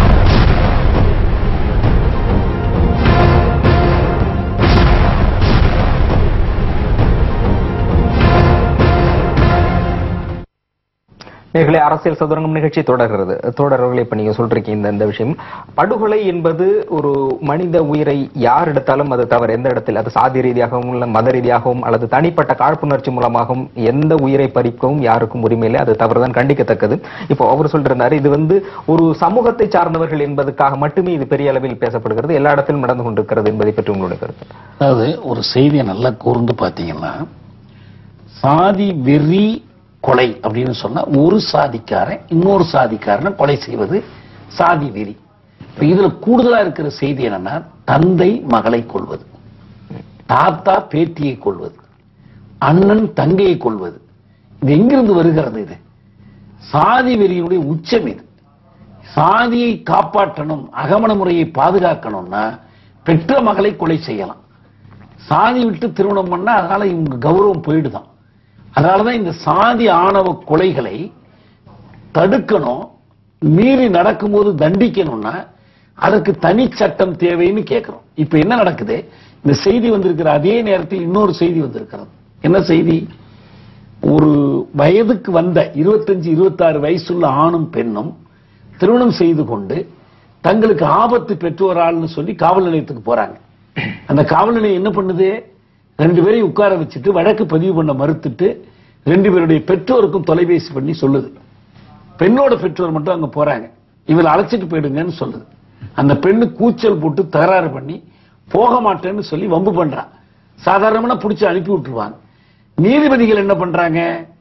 நேர்களே அரசியல் சதுரங்கம் நிகழ்ச்சி தொடர்கிறது தொடர்களை இப்ப நீங்க சொல்றீங்க இந்த இந்த விஷயம் படுகொலை என்பது ஒரு மனித உயிரை யார் எடுத்தாலும் அது தவறு எந்த இடத்தில் அது சாதி ரீதியாகவும் இல்ல மத ரீதியாகவும் அல்லது தனிப்பட்ட காழ்ப்புணர்ச்சி மூலமாகவும் எந்த உயிரை பறிக்கவும் யாருக்கும் உரிமை இல்லை அது தவறுதான் கண்டிக்கத்தக்கது இப்போ அவர் சொல்றாரு இது வந்து ஒரு சமூகத்தை சார்ந்தவர்கள் என்பதற்காக மட்டுமே இது பெரிய அளவில் பேசப்படுகிறது எல்லா இடத்திலும் நடந்து கொண்டிருக்கிறது என்பதை பற்றி உங்களுடைய கருத்து அதாவது ஒரு செய்தியை நல்லா கூர்ந்து பாத்தீங்கன்னா சாதி வெறி கொலை அப்படின்னு சொன்னா ஒரு சாதிக்காரன் இன்னொரு சாதிக்காரனை கொலை செய்வது சாதி வெறி இப்ப இதுல கூடுதலா இருக்கிற செய்தி என்னன்னா தந்தை மகளை கொள்வது தாத்தா பேத்தியை கொள்வது அண்ணன் தங்கையை கொள்வது இது எங்கிருந்து வருகிறது இது சாதி வெறியினுடைய உச்சம் இது சாதியை காப்பாற்றணும் அகமண முறையை பாதுகாக்கணும்னா பெற்ற மகளை கொலை செய்யலாம் சாதி விட்டு திருமணம் பண்ணா அதனால இவங்க கௌரவம் போயிடுதான் அதனாலதான் இந்த சாதி ஆணவ கொலைகளை தடுக்கணும் மீறி நடக்கும்போது தண்டிக்கணும்னா அதற்கு தனி சட்டம் தேவைன்னு கேட்கிறோம் இப்ப என்ன நடக்குது இந்த செய்தி வந்திருக்கிற அதே நேரத்தில் இன்னொரு செய்தி வந்திருக்கிறது என்ன செய்தி ஒரு வயதுக்கு வந்த இருபத்தஞ்சு இருபத்தாறு வயசுள்ள ஆணும் பெண்ணும் திருமணம் செய்து கொண்டு தங்களுக்கு ஆபத்து பெற்றோராள்னு சொல்லி காவல் நிலையத்துக்கு போறாங்க அந்த காவல் நிலையம் என்ன பண்ணுது ரெண்டு பேரையும் உட்கார வச்சுட்டு வழக்கு பதிவு பண்ண மறுத்துட்டு ரெண்டு பேருடைய பெற்றோருக்கும் தொலைபேசி பண்ணி சொல்லுது பெண்ணோட பெற்றோர் மட்டும் அங்க போறாங்க இவரை அழைச்சிட்டு போயிடுங்கன்னு சொல்லுது அந்த பெண்ணு கூச்சல் போட்டு தகராறு பண்ணி போக மாட்டேன்னு சொல்லி வம்பு பண்றான் சாதாரணமா பிடிச்சி அனுப்பி விட்டுருவாங்க நீதிபதிகள் என்ன பண்றாங்க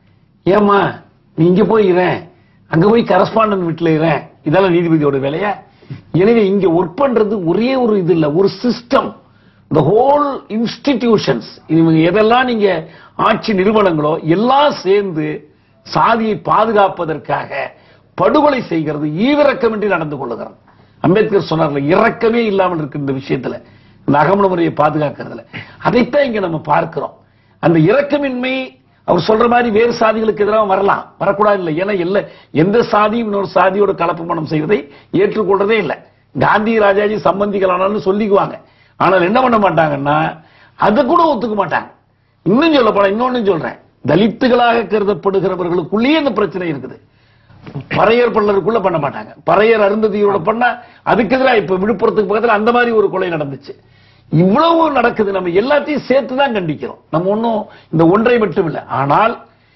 ஏமா நீ இங்க போய் இரேன் அங்க போய் கரஸ்பாண்டன்ட் வீட்டுல இரேன் இதெல்லாம் நீதிபதியோட வேலையா எனவே இங்க ஒர்க் பண்றது ஒரே ஒரு இது இல்ல ஒரு சிஸ்டம் இந்த ஹோல் இன்ஸ்டிடியூஷன்ஸ் இவங்க எதெல்லாம் நீங்க ஆட்சி நிறுவனங்களோ எல்லாம் சேர்ந்து சாதியை பாதுகாப்பதற்காக படுகொலை செய்கிறது ஈவிரக்கமின்றி நடந்து கொள்ளுகிறது அம்பேத்கர் சொன்னார்ல இரக்கமே இல்லாமல் இருக்கு இந்த விஷயத்துல இந்த அகமண முறையை பாதுகாக்கிறதுல அதைத்தான் இங்க நம்ம பார்க்கிறோம் அந்த இரக்கமின்மை அவர் சொல்ற மாதிரி வேறு சாதிகளுக்கு எதிராக வரலாம் வரக்கூடாது இல்லை ஏன்னா இல்ல எந்த சாதியும் இன்னொரு சாதியோட கலப்பு மனம் செய்வதை ஏற்றுக்கொள்றதே இல்லை காந்தி ராஜாஜி சம்பந்திகளானாலும் சொல்லிக்குவாங்க ஆனால் என்ன பண்ண மாட்டாங்கன்னா அதை கூட ஒத்துக்க மாட்டாங்க இன்னும் சொல்ல போனா இன்னொன்னு சொல்றேன் தலித்துகளாக கருதப்படுகிறவர்களுக்குள்ளேயே இந்த பிரச்சனை இருக்குது பறையர் பல்லருக்குள்ள பண்ண மாட்டாங்க பறையர் அருந்ததியோட பண்ணா அதுக்கு எதிராக இப்ப விழுப்புரத்துக்கு பக்கத்துல அந்த மாதிரி ஒரு கொலை நடந்துச்சு இவ்வளவு நடக்குது நம்ம எல்லாத்தையும் சேர்த்து தான் கண்டிக்கிறோம் நம்ம ஒண்ணும் இந்த ஒன்றை மட்டும் இல்லை ஆனால்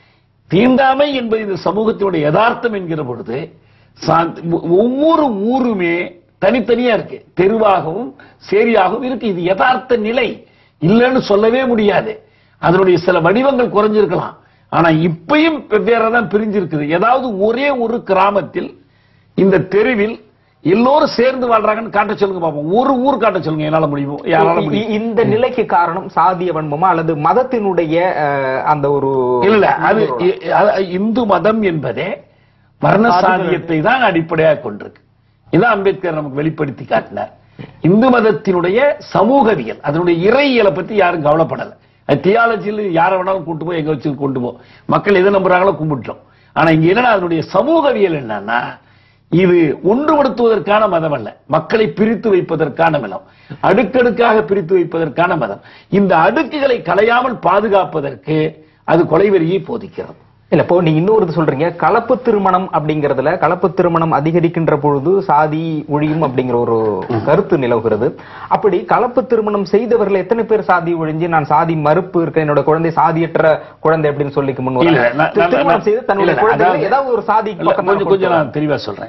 தீண்டாமை என்பது இந்த சமூகத்தினுடைய யதார்த்தம் என்கிற பொழுது சாந்தி- ஒ- ஒவ்வொரு ஊருமே தனித்தனியா இருக்கு தெருவாகவும் சேரியாகவும் இருக்கு இது யதார்த்த நிலை இல்லைன்னு சொல்லவே முடியாது அதனுடைய சில வடிவங்கள் குறைஞ்சிருக்கலாம் ஆனா இப்பயும் வெவ்வேறா தான் பிரிஞ்சிருக்குது ஏதாவது ஒரே ஒரு கிராமத்தில் இந்த தெருவில் எல்லோரும் சேர்ந்து வாழ்றாங்கன்னு காட்ட சொல்லுங்க பாப்போம் ஒரு ஊர் காட்ட சொல்லுங்க என்னால முடியும் யாரால இ- முடியும் இந்த நிலைக்கு காரணம் சாதிய வன்மமா அல்லது மதத்தினுடைய அஹ், அந்த ஒரு இல்ல இல்ல அது இ- அது இந்து மதம் என்பதே வர்ண சாதியத்தை தான் அடிப்படையாக கொண்டிருக்கு இதான் அம்பேத்கர் நமக்கு வெளிப்படுத்தி காட்டினார் இந்து மதத்தினுடைய சமூகவியல் அதனுடைய இறையியலை பத்தி யாரும் கவலைப்படல அது தியாலஜியில் யாரை வேணாலும் கூட்டு போய் எங்க வச்சு கொண்டு போ மக்கள் எதை நம்புறாங்களோ கும்பிட்டோம் ஆனா இங்க என்னன்னா அதனுடைய சமூகவியல் என்னன்னா இது ஒன்றுபடுத்துவதற்கான மதம் அல்ல மக்களை பிரித்து வைப்பதற்கான மதம் அடுக்கடுக்காக பிரித்து வைப்பதற்கான மதம் இந்த அடுக்குகளை களையாமல் பாதுகாப்பதற்கு அது கொலைவெறியை போதிக்கிறது இல்ல இப்போ நீங்க இன்னொரு இது சொல்றீங்க கலப்பு திருமணம் அப்படிங்கறதுல கலப்பு திருமணம் அதிகரிக்கின்ற பொழுது சாதி ஒழியும் அப்படிங்கிற ஒரு கருத்து நிலவுகிறது அப்படி கலப்பு திருமணம் செய்தவர்கள் எத்தனை பேர் சாதி ஒழிஞ்சு நான் சாதி மறுப்பு இருக்க என்னோட குழந்தை சாதியற்ற குழந்தை அப்படின்னு சொல்லிக்க முன் இல்ல, வராங்க. நான்- நான்- திருமணம் நான்- செய்து தன்னுடைய இல்ல, குழந்தைகளை அதாவது- ஏதாவது ஒரு சாதி இல்ல, பக்கம் கொஞ்சம் கொஞ்சம் நான் தெளிவா சொல்றேன்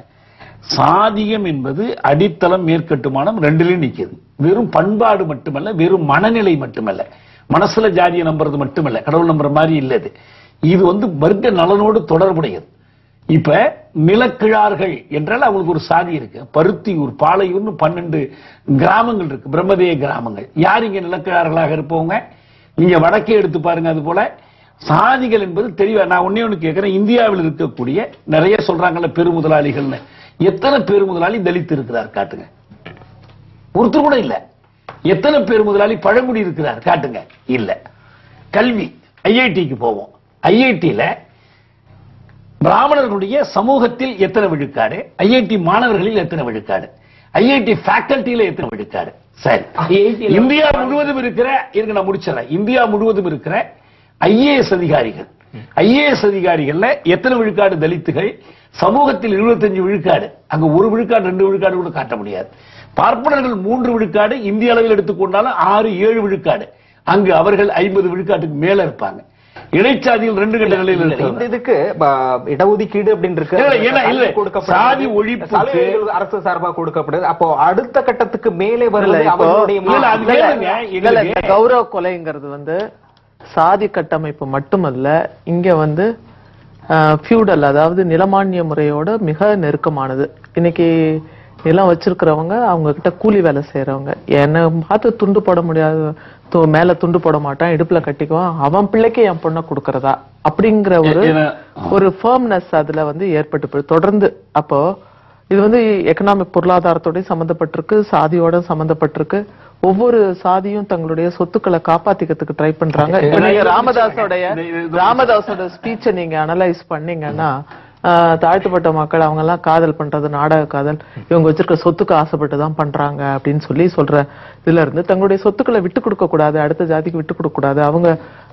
சாதியம் என்பது அடித்தளம் மேற்கட்டுமானம் ரெண்டுலயும் நிக்குது வெறும் பண்பாடு மட்டுமல்ல வெறும் மனநிலை மட்டுமல்ல மனசுல ஜாதியை நம்புறது மட்டுமல்ல கடவுள் நம்புற மாதிரி இல்ல இது இது வந்து வர்க்க நலனோடு தொடர்புடையது இப்ப நிலக்கிழார்கள் என்றால் அவங்களுக்கு ஒரு சாதி இருக்கு பருத்தியூர் பாலையூர்னு பன்னெண்டு கிராமங்கள் இருக்கு பிரம்மதேய கிராமங்கள் யார் இங்க நிலக்கிழார்களாக இருப்பவங்க நீங்க வடக்கே எடுத்து பாருங்க அது போல சாதிகள் என்பது தெளிவா நான் ஒண்ணே ஒண்ணு கேட்கிறேன் இந்தியாவில் இருக்கக்கூடிய நிறைய சொல்றாங்கல்ல பெருமுதலாளிகள்னு எத்தனை பெருமுதலாளி தலித் இருக்கிறார் காட்டுங்க ஒருத்தர் கூட இல்ல எத்தனை பேர் முதலாளி பழங்குடி இருக்கிறார் காட்டுங்க இல்ல கல்வி ஐஐடிக்கு போவோம் ஐஐடியில பிராமணர்களுடைய சமூகத்தில் எத்தனை விழுக்காடு ஐஐடி மாணவர்களில் எத்தனை விழுக்காடு ஐஐடி ஃபேக்கல்டியில எத்தனை விழுக்காடு சரி IIT ல- இந்தியா முழுவதும் இருக்கிற இருங்க நான் முடிச்சிடறேன் இந்தியா முழுவதும் இருக்கிற ஐஏஎஸ் அதிகாரிகள் ஐஏஎஸ் அதிகாரிகள்ல எத்தனை விழுக்காடு தலித்துகள் சமூகத்தில் 25 விழுக்காடு அங்க ஒரு விழுக்காடு ரெண்டு விழுக்காடு கூட காட்ட முடியாது பார்ப்பனர்கள் மூன்று விழுக்காடு இந்திய அளவில் எடுத்துக்கொண்டாலும் ஆறு ஏழு விழுக்காடு அங்கு அவர்கள் ஐம்பது விழுக்காட்டுக்கு மேல இருப்பாங்க இடைச்சாதியில் ரெண்டு கட்ட நிலையில் இந்த இருக்கிறது இதுக்கு ப- இடஒதுக்கீடு அப்படின்னு இருக்கு இல்ல, இல்ல, இல்ல. சலுகை கொடுக்கப்படுது. சாதி ஒழிப்புக்கு- சலுகைகள் அரசு சார்பா கொடுக்கப்படுது அப்போ அடுத்த கட்டத்துக்கு மேலே வருவது இல்ல, இப்போ- அவர்களுடைய இல்ல, அது மா- வேணுங்க. இல்ல, இல்ல, இந்த எங்களுக்கு- கௌரவ கொலைங்கிறது வந்து சாதி கட்டமைப்பு மட்டுமல்ல இங்க வந்து ஃபியூடல் அதாவது நிலமானிய முறையோட மிக நெருக்கமானது இன்னைக்கு நிலம் வச்சிருக்கிறவங்க அவங்க கிட்ட கூலி வேலை செய்யறவங்க என்னை பார்த்து துண்டு போட முடியாது து- மேல துண்டு போட மாட்டான் இடுப்புல கட்டிக்குவான் அவன் பிள்ளைக்கு என் பொண்ணை கொடுக்கறதா அப்படிங்கிற ஒரு ஏன்னா- ஒரு ஃபர்ம்னஸ் அதுல வந்து ஏற்பட்டு போய் தொடர்ந்து அப்போ இது வந்து எக்கனாமிக் பொருளாதாரத்தோட சம்பந்தப்பட்டிருக்கு சாதியோட சம்பந்தப்பட்டிருக்கு ஒவ்வொரு சாதியும் தங்களுடைய சொத்துக்களை காப்பாத்திக்கிறதுக்கு ட்ரை பண்றாங்க இப்ப நீங்க ராமதாஸோடைய ராமதாஸோட ஸ்பீச்சை நீங்க அனலைஸ் பண்ணீங்கன்னா ஆஹ், தாழ்த்தப்பட்ட மக்கள் அவங்க எல்லாம் காதல் பண்றது நாடக காதல் இவங்க வச்சிருக்க சொத்துக்கு ஆசைப்பட்டு தான் பண்றாங்க அப்படின்னு சொல்லி சொல்ற இதுல இருந்து தங்களுடைய சொத்துக்களை விட்டு கொடுக்க கூடாது அடுத்த ஜாதிக்கு விட்டு கொடுக்க கூடாது அவங்க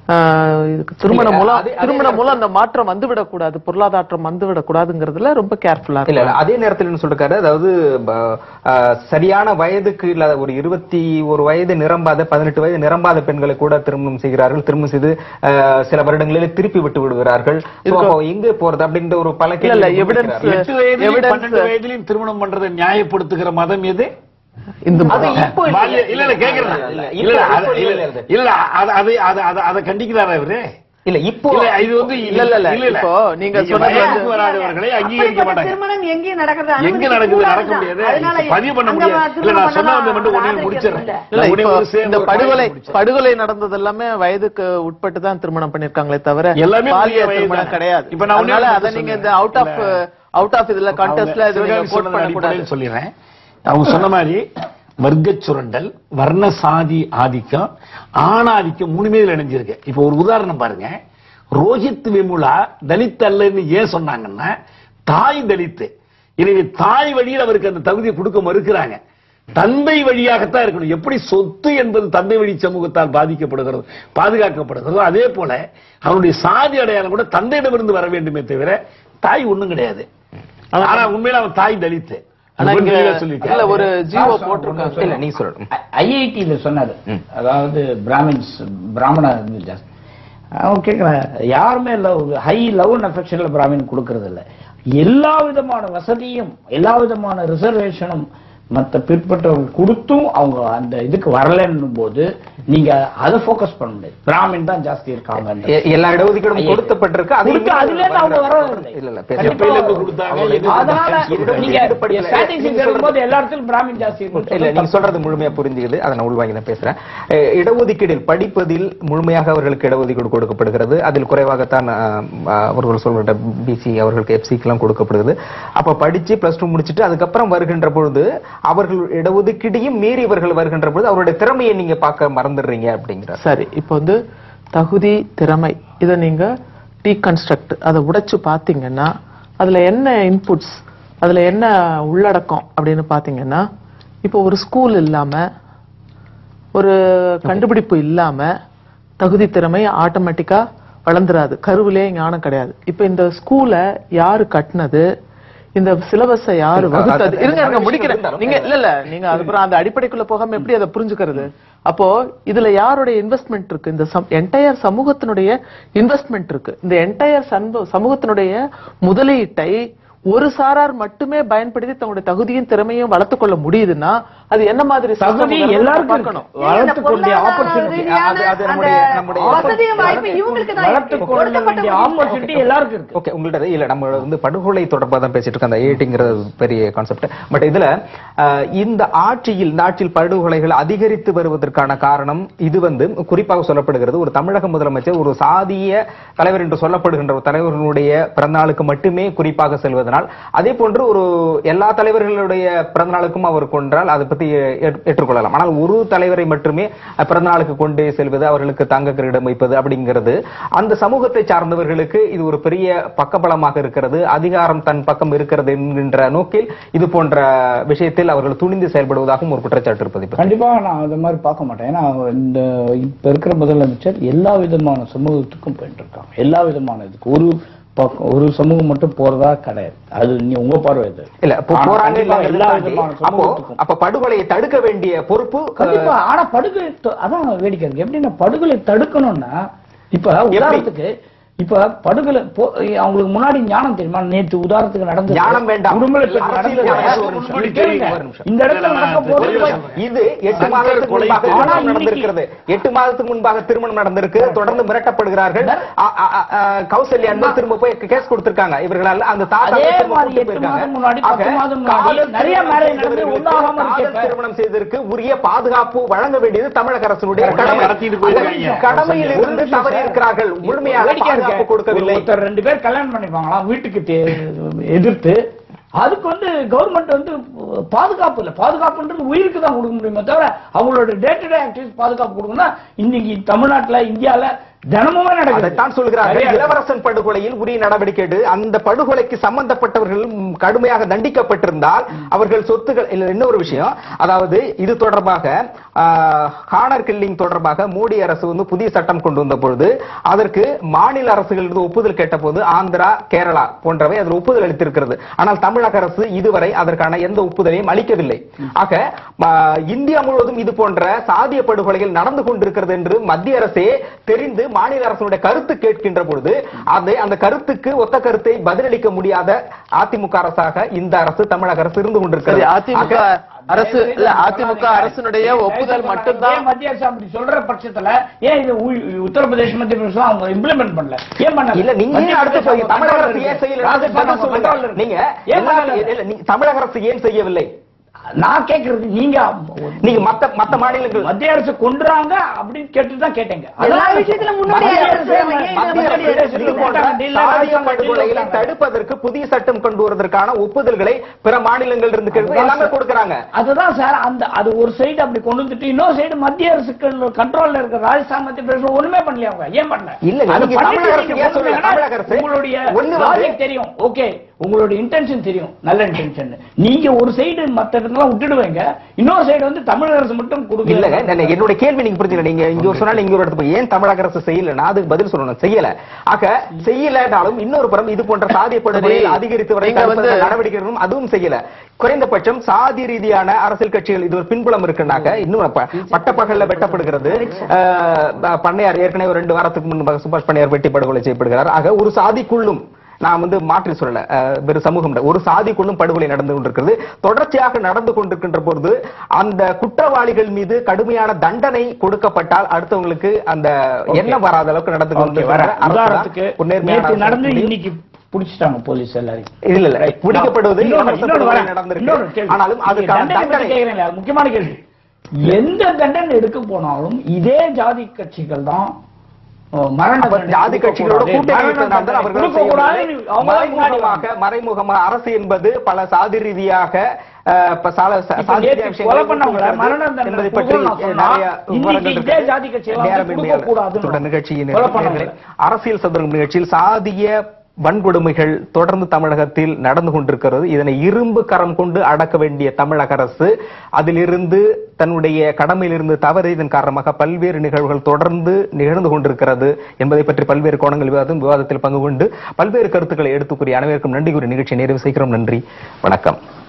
ஆஹ் இதுக்கு திருமணம் இல்ல, மூலம் அதே- அதே திருமணம் மூலம் அந்த மாற்றம் வந்துவிடக்கூடாது பொருளாதாரம் வந்துவிடக்கூடாதுங்கிறதுல ரொம்ப கேர்ஃபுல்லா இல்ல இல்ல அதே நேரத்தில் என்ன சொல்லிருக்காரு அதாவது ப- ஆஹ், சரியான வயதுக்கு இல்லாத ஒரு இருபத்தி ஒரு வயது நிரம்பாத பதினெட்டு வயது நிரம்பாத பெண்களை கூட திருமணம் செய்கிறார்கள் திருமணம் செய்து ஆஹ், சில வருடங்களில் திருப்பி விட்டு விடுகிறார்கள் So, அப்போ எங்கே போறது அப்படின்ற ஒரு பல இல்ல, இல்ல, கேள்விகள் evidence- முன்வைக்கிறார்கள். எட்டு வயதிலும் Evidence- பன்னெண்டு வயதிலும் திருமணம் பண்றதை நியாயப்படுத்துகிற மதம் எது இந்து அது மதம் இப்போ இல்ல. பால்ய- இல்ல இல்ல கேக்குறேன் இல்ல, இல்ல, இல்ல இப்போ- அது- இப்போ இல்ல இல்ல. இல்ல அது அது அது அது அதை கண்டிக்கிறாரா இவரு இல்ல இப்போ இல்ல இது வந்து இல்ல, இல்ல, இல்ல. இப்போ நீங்க சொன்னது வந்து- வயதுக்கு வராதவர்களை அங்கீகரிக்க அப்படிப்பட்ட மாட்டாங்க திருமணம் எங்கேயும் நடக்கிறது எங்க அனுமதிக்க நடக்குது கூடாது நடக்க தான். முடியாது அதனால பதிவு பண்ண அங்க முடியாது இல்ல திருமணம் நான் சொன்ன பண்ணலாம், மட்டும் ஒண்ணே ஆதரிக்கிறது முடிச்சிடுறேன் இல்ல. இல்ல ஒண்ணே இப்போ ஒரு சேர்ந்து இந்த ஒரு படுகொலை point முடிச்சிடுறேன். படுகொலை நடந்தது எல்லாமே வயதுக்கு உட்பட்டு தான் திருமணம் பண்ணிருக்காங்களே தவிர எல்லாமே பாலியல் புதிய வயது திருமணம் தானே. கிடையாது இப்ப நான் ஒண்ணே அதனால ஒண்ணு அதை மட்டும் நீங்க இந்த சொல்றேன். அவுட் ஆஃப் அவுட் ஆஃப் இதுல கண்டெஸ்ட்ல இது நீங்க சிவகாமி கோட் சொன்னது பண்ண கூடாது அடிப்படையில் சொல்லிடுறேன் அவங்க சொன்ன மாதிரி வர்க்க சுரண்டல் வர்ண சாதி ஆதிக்கம் ஆணாதிக்கம் மூணுமே இதுல இணைஞ்சிருக்கு இப்ப ஒரு உதாரணம் பாருங்க ரோஹித் வெமுலா தலித் அல்லன்னு ஏன் சொன்னாங்கன்னா தாய் தலித்து எனவே தாய் வழியில் அவருக்கு அந்த தகுதியை கொடுக்க மறுக்கிறாங்க தந்தை வழியாகத்தான் இருக்கணும் எப்படி சொத்து என்பது தந்தை வழி சமூகத்தால் பாதிக்கப்படுகிறது பாதுகாக்கப்படுகிறதோ அதே போல அவனுடைய சாதி அடையாளம் கூட தந்தையிடமிருந்து வர வேண்டுமே தவிர தாய் ஒண்ணும் கிடையாது ஆனா உண்மையில அவன் தாய் தலித்து ஆனா அது இங்க தெளிவா சொல்லியிருக்காரு. இல்ல ஒரு ஜீவோ சார், போட்டிருக்காங்க இல்ல நீங்க சொல்லணும் ஐஐடியில சொன்னாரு அதாவது பிராமின்ஸ் பிராமண இது ஜாஸ்தி அவன் கேட்கிறேன் யாருமே லவ் ஹை லவ் அண்ட் அஃபெக்ஷன்ல பிராமின் கொடுக்கறது இல்ல எல்லா விதமான வசதியும் எல்லா விதமான ரிசர்வேஷனும் மத்த பிற்பட்டவர்கள் கொடுத்தும் அவங்க அந்த இதுக்கு வரலன்னும் போது நீங்க அதை ஃபோக்கஸ் பண்ண முடியாது பிராமின் தான் ஜாஸ்தி இருக்காங்க எ- எல்லா இடஒதுக்கீடும் கொடுக்கப்பட்டிருக்கு அது கொடுத்து அதுல இருந்து அவங்க வரவில்லை. இல்ல இல்ல கண்டிப்பா பேச இல்ல, இப்ப கொடுத்தாங்க, எது அதனால கொடுத்தாங்க, நீங்க இடஒதுக்கீடு ஸ்டாட்டிஸ்டிக்ஸ் நீங்க எடுக்கும்போது எல்லா இடத்துலயும் பிராமின் ஜாஸ்தி இல்ல இருக்கும் நீங்க சொல்றது முழுமையா புரிஞ்சுக்குது அதை நான் உள்வாங்கி தான் பேசுறேன் அஹ், இடஒதுக்கீடில் படிப்பதில் முழுமையாக அவர்களுக்கு இடஒதுக்கீடு கொடுக்கப்படுகிறது அதில் குறைவாகத்தான் அஹ், அஹ், அவர்கள் சொல்ற பிசி அவர்களுக்கு எஃப்சிக்கு எல்லாம் கொடுக்கப்படுகிறது அப்ப படிச்சு பிளஸ் டூ முடிச்சுட்டு அதுக்கப்புறம் வருகின்ற பொழுது அவர்கள் இடஒதுக்கீடையும் மீறி இவர்கள் வருகின்ற பொழுது அவருடைய திறமையை நீங்க பார்க்க மறந்துடுறீங்க அப்படிங்கிறார் சரி இப்போ வந்து தகுதி திறமை இதை நீங்க டீகன்ஸ்ட்ரக்ட் அதை உடைச்சு பார்த்தீங்கன்னா அதுல என்ன இன்புட்ஸ் அதுல என்ன உள்ளடக்கம் அப்படின்னு பார்த்தீங்கன்னா இப்போ ஒரு ஸ்கூல் இல்லாம ஒரு கண்டுபிடிப்பு இல்லாம தகுதி திறமை ஆட்டோமேட்டிக்கா வளர்ந்துராது கருவிலே ஞானம் கிடையாது இப்போ இந்த ஸ்கூலை யாரு கட்டினது இந்த சிலபஸை யாரு அது- வகுத்தது அது- இருங்க இருங்க அது முடிக்கிறேன் இருந்தாலும் நீங்க இல்ல இல்ல நீங்க அதுக்கப்புறம் அந்த அடிப்படைக்குள்ள போகாம எப்படி அதை புரிஞ்சுக்கிறது அப்போ இதுல யாருடைய இன்வெஸ்ட்மெண்ட் இருக்கு இந்த என்டையர் சமூகத்தினுடைய இன்வெஸ்ட்மெண்ட் இருக்கு இந்த என்டையர் சமூகத்தினுடைய முதலீட்டை ஒரு சாரார் மட்டுமே பயன்படுத்தி தங்களுடைய தகுதியும் திறமையும் வளர்த்துக் கொள்ள முடியுதுன்னா அது என்ன மாதிரி system தகுதி ங்கிறத நம்ம எல்லாருக்கும் பார்க்கணும் இருக்கு. வளர்த்துக்கூடிய ஆப்பர்ச்சுனிட்டி ரீதியான அது- அது அந்த நம்முடைய- நம்முடைய வசதியும் வாய்ப்பு இவங்களுக்கு தான் இருக்கு. வளர்த்துக் கொள்ள கொடுக்கப்பட்ட வேண்டிய முடியும். ஆப்பர்ச்சுனிட்டி எல்லாருக்கும் இருக்கு ஓகே உங்கள்ட்ட இல்ல நம்ம வந்து படுகொலை தொடர்பாக தான் பேசிட்டு இருக்கோம் அந்த ஏடிங்கிற பெரிய கான்செப்ட் பட் இதுல அஹ், இந்த ஆட்சியில் இந்த ஆட்சியில் படுகொலைகள் அதிகரித்து வருவதற்கான காரணம் இது வந்து குறிப்பாக சொல்லப்படுகிறது ஒரு தமிழக முதலமைச்சர் ஒரு சாதிய தலைவர் என்று சொல்லப்படுகின்ற ஒரு தலைவர்களுடைய பிறந்தநாளுக்கு மட்டுமே குறிப்பாக செல்வதனால் அதே போன்று ஒரு எல்லா தலைவர்களுடைய பிறந்தநாளுக்கும் அவர் கொன்றால் அதை பத்தி ஏற்- ஏற்றுக்கொள்ளலாம் ஆனால் ஒரு தலைவரை மட்டுமே அஹ், பிறந்தநாளுக்கு கொண்டு செல்வது அவர்களுக்கு தங்க கிரீடம் வைப்பது அப்படிங்கிறது அந்த சமூகத்தை சார்ந்தவர்களுக்கு இது ஒரு பெரிய பக்கபலமாக இருக்கிறது அதிகாரம் தன் பக்கம் இருக்கிறது என்கின்ற நோக்கில் இது போன்ற விஷயத்தில் அவர்கள் துணிந்து செயல்படுவதாகவும் ஒரு குற்றச்சாட்டு இருப்பது இப்ப. கண்டிப்பா நான் அது மாதிரி பார்க்க மாட்டேன் ஏன்னா இந்த இப்ப இருக்கிற முதலமைச்சர் எல்லா விதமான சமூகத்துக்கும் போயிட்டு இருக்காங்க எல்லா விதமான இதுக்கு ஒரு பக்கம் ஒரு சமூகம் மட்டும் போறதா கிடையாது அது நீ உங்க பார்வை இது இல்ல இப்போ ஆனா போறாங்க கண்டிப்பா இல்லைங்கிறத எல்லா தாண்டி, விதமான அப்போ சமூகத்துக்கும் அப்ப படுகொலையை தடுக்க வேண்டிய பொறுப்பு கண்டிப்பா ஆனா படுகொலை த- அதான் வேடிக்கை இருக்கு எப்படின்னா படுகொலை தடுக்கணும்னா இப்ப உதாரணத்துக்கு இப்ப படுகொலை போ- அவங்களுக்கு முன்னாடி ஞானம் தெரியுமா நேற்று உதாரணத்துக்கு நடந்த ஞானம் வேண்டாம். உடுமலை பெண் அரசியல் நடந்தது. ஞானம் ஒரு நிமிஷம். இது கேளுங்க. ஒரு நிமிஷம். இந்த இடத்துல நடக்க போறது இது எட்டு சங்கர் மாதத்துக்கு கொலை முன்பாக ஆனா திருமணம் இன்னைக்கு- நடந்திருக்கிறது எட்டு மாதத்துக்கு முன்பாக திருமணம் நடந்திருக்கு தொடர்ந்து மிரட்டப்படுகிறார்கள் அ- அ- அ- அ, கௌசல்யா அன்பு திரும்ப போய் கேஸ் கொடுத்திருக்காங்க இவர்களால் அந்த தாத்தா அதே திரும்ப மாதிரி கூட்டு எட்டு போயிருக்காங்க. மாதம் முன்னாடி, பத்து ஆக, மாதம் முன்னாடி காதல் நிறைய திருமணம் marriage நடந்து செய்தவர்களுக்கு ஒண்ணாகாம காதல் இருக்கு. திருமணம் செய்ததற்கு உரிய பாதுகாப்பு வழங்க வேண்டியது தமிழக அரசினுடைய கரெக்டா கடமை நடத்திட்டு போயிருக்காங்க. அந்த கடமையில் இருந்து தவறி இருக்கிறார்கள் முழுமையாக வேடிக்கையா பாதுகாப்பு இருக்கு. கொடுக்கவில்லை ஒருத்தர் ரெண்டு பேர் கல்யாணம் பண்ணிப்பாங்களாம் வீட்டுக்கு தே- எதிர்த்து அதுக்கு வந்து கவர்மெண்ட் வந்து பாதுகாப்பு இல்ல பாதுகாப்புன்றது உயிருக்கு தான் கொடுக்க முடியுமே தவிர அவங்களோட டே டு டே ஆக்டிவிட்டிஸ் பாதுகாப்பு கொடுக்கணும்னா இன்னைக்கு தமிழ்நாட்டுல இந்தியால தினமுமே நடக்குது அதைத்தான் சொல்கிறார்கள் நிறைய இளவரசன் படுகொலையில் உரிய நடவடிக்கை எடு அந்த படுகொலைக்கு சம்பந்தப்பட்டவர்கள் ம், கடுமையாக தண்டிக்கப்பட்டிருந்தால் அவர்கள் சொத்துகள் இல்ல, இன்னொரு விஷயம் அதாவது இது தொடர்பாக ஹானர் கில்லிங் தொடர்பாக மோடி அரசு வந்து புதிய சட்டம் கொண்டு வந்த பொழுது அதற்கு மாநில அரசுகளிலிருந்து ஒப்புதல் கேட்டபோது ஆந்திரா கேரளா போன்றவை அதில் ஒப்புதல் அளித்திருக்கிறது ஆனால் தமிழக அரசு இதுவரை அதற்கான எந்த ஒப்புதலையும் அளிக்கவில்லை ஆக ம, இந்தியா முழுவதும் இது போன்ற சாதிய படுகொலைகள் நடந்து கொண்டிருக்கிறது என்று மத்திய அரசே தெரிந்து மாநில அரசுடைய கருத்து கேட்கின்ற பொழுது அதை அந்த கருத்துக்கு ஒத்த கருத்தை பதிலளிக்க முடியாத அதிமுக அரசாக இந்த அரசு தமிழக அரசு இருந்து சரி கொண்டிருக்கிறது அதிமுக ஆக, அரசு இல்ல அதிமுக அரசினுடைய ஒப்புதல் மட்டும்தான் ஏன் மத்திய அரசு அப்படி சொல்ற பட்சத்துல ஏன் இது உ- உத்தரப்பிரதேஷ் மத்திய பிரதேசம் அவங்க இம்ப்ளிமெண்ட் பண்ணல ஏன் பண்ணல இல்ல நீங்க ஏன் மத்திய அடுத்து பிரதேசம் போய் தமிழக அரசு control ஏன் இருக்கு. செய்யல ராஜஸ்தான் பதில் அவங்க சொல்லுங்க control இருக்கு. நீங்க ஏன் எல்லா- பண்ணல? இல்ல, நீங்க தமிழக அரசு ஏன் செய்யவில்லை நான் கேக்குறது நீங்க நீங்க மத்த மத்த மாநிலங்கள் மத்திய அரசு கொண்டுறாங்க அப்படின்னு கேட்டு தான் கேட்டேங்க எல்லா விஷயத்திலும் முன்னாடி மத்திய அரசு அரசு செய்யணும். ஏன் மத்திய இதை அரசு முன்னாடி இது போன்ற சாதிய படுகொலைகளை தடுப்பதற்கு புதிய சட்டம் கொண்டு வருவதற்கான ஒப்புதல்களை பிற மாநிலங்கள் இருந்து கேட்பது எல்லாமே கொடுக்கறாங்க அதுதான் சார் அந்த அது ஒரு சைடு அப்படி கொண்டு வந்துட்டு இன்னொரு சைடு மத்திய அரசுக்கு கண்ட்ரோல்ல இருக்க ராஜஸ்தான் மத்திய பிரதேசம் ஒண்ணுமே பண்ணலையா அவங்க ஏன் பண்ணல இல்ல, அது நீங்க பண்ணிட்டு தமிழக அரசு நீங்க ஏன் சொல்லல? கொண்டு தமிழக அரசு உங்களுடைய ஒண்ணு வந்து- logic தெரியும் ஓகே உங்களுடைய இன்டென்ஷன் தெரியும் நல்ல இன்டென்ஷன் நீங்க ஒரு சைடு மத்த இடத்துல விட்டுடுவீங்க இன்னொரு சைடு வந்து தமிழக அரசு மட்டும் இல்லங்க கொடுக்கல நான் என்னோட கேள்வி நீங்க புரிஞ்சுக்கல நீங்க இங்க ஒரு சொன்னா நீங்க ஒரு இடத்துக்கு போய் ஏன் தமிழக அரசு செய்யலன்னா அதுக்கு பதில் சொல்லணும் செய்யல ஆக செய்யலனாலும் இன்னொரு புறம் இது போன்ற சாதிய படுகொலை சரி. அதிகரித்து வரை நீங்க வந்து- தடுப்பதற்கு நடவடிக்கைகளும் அதுவும் செய்யல குறைந்தபட்சம் சாதி ரீதியான அரசியல் கட்சிகள் இது ஒரு பின்புலம் இருக்குன்னாக்க இன்னும் ப- பட்டப்பகல்ல வெட்டப்படுகிறது அஹ், ப- பண்ணையார் ஏற்கனவே ஒரு ரெண்டு வாரத்துக்கு முன்பாக சுபாஷ் பண்ணையார் வெட்டி படுகொலை செய்யப்படுகிறார் ஆக ஒரு சாதிக்குள்ளும் நான் வந்து மாற்றி சொல்லல அஹ், வெறு சமூகம் இல்ல. ஒரு சாதிக்குள்ளும் படுகொலை நடந்து கொண்டிருக்கிறது தொடர்ச்சியாக நடந்து கொண்டிருக்கின்ற பொழுது அந்த குற்றவாளிகள் மீது கடுமையான தண்டனை கொடுக்கப்பட்டால் அடுத்தவங்களுக்கு அந்த எண்ணம் வராத அளவுக்கு நடந்து Okay, கொண்டிருக்கிற வரேன். அரசு தான் உதாரணத்துக்கு ஒரு நேர்மையான நேத்து அரசு. நடந்து இன்னைக்கு புடிச்சிட்டாங்க போலீஸ் எல்லாரையும் இல்ல இல்ல Right. பிடிக்கப்படுவது இன்னொரு- இலவச இன்னொரு படுகொலை வரேன். நடந்திருக்கு இன்னொரு கேள்வி. ஆனாலும் நீங்க அதுக்கான தண்டனை பத்தி தண்டனை கேக்குறீங்களா? அது முக்கியமான கேள்வி எந்த தண்டனை எடுக்க போனாலும் இதே ஜாதி கட்சிகள் தான் அஹ், மரண அப்ப தண்டனை ஜாதி கட்சிகளோட கொடுக்கக்கூடாது. கூட்டணி மரண வைத்திருந்தால் தண்டனை அவர்கள் கொடுக்கக்கூடாதுன்னு செய்யவில்லை. அவங்க தான் முன்னாடி மறைமுகமாக வராங்க. மறைமுகமாக அரசு என்பது பல சாதி ரீதியாக அஹ், இப்ப சால- ச- இப்ப சாதி நேத்து ரீதியான விஷயங்களை கொலை பண்ணவங்கள ஊக்குவிக்கிறது மரண தண்டனை என்பதை பற்றி கொடுக்கணும்னு நான் சொன்னா, நிறைய இன்னைக்கு விவரங்கள் இதே இருக்கு. ஜாதி கட்சியெல்லாம் நேரம் வந்து இல்லை. கொடுக்கக்கூடாதுன்னு தொடர் நிகழ்ச்சியின் கொலை பண்ணவங்கள. நேரத்தில் அரசியல் சதுரங்க நிகழ்ச்சியில் சாதிய வன்கொடுமைகள் தொடர்ந்து தமிழகத்தில் நடந்து கொண்டிருக்கிறது இதனை இரும்பு கரம் கொண்டு அடக்க வேண்டிய தமிழக அரசு அதிலிருந்து தன்னுடைய கடமையிலிருந்து தவறியதன் காரணமாக பல்வேறு நிகழ்வுகள் தொடர்ந்து நிகழ்ந்து கொண்டிருக்கிறது என்பதை பற்றி பல்வேறு கோணங்கள் விவாதம் விவாதத்தில் பங்கு கொண்டு பல்வேறு கருத்துக்களை எடுத்துக் கூறிய அனைவருக்கும் நன்றி கூறி நிகழ்ச்சி நிறைவு செய்கிறோம் நன்றி வணக்கம்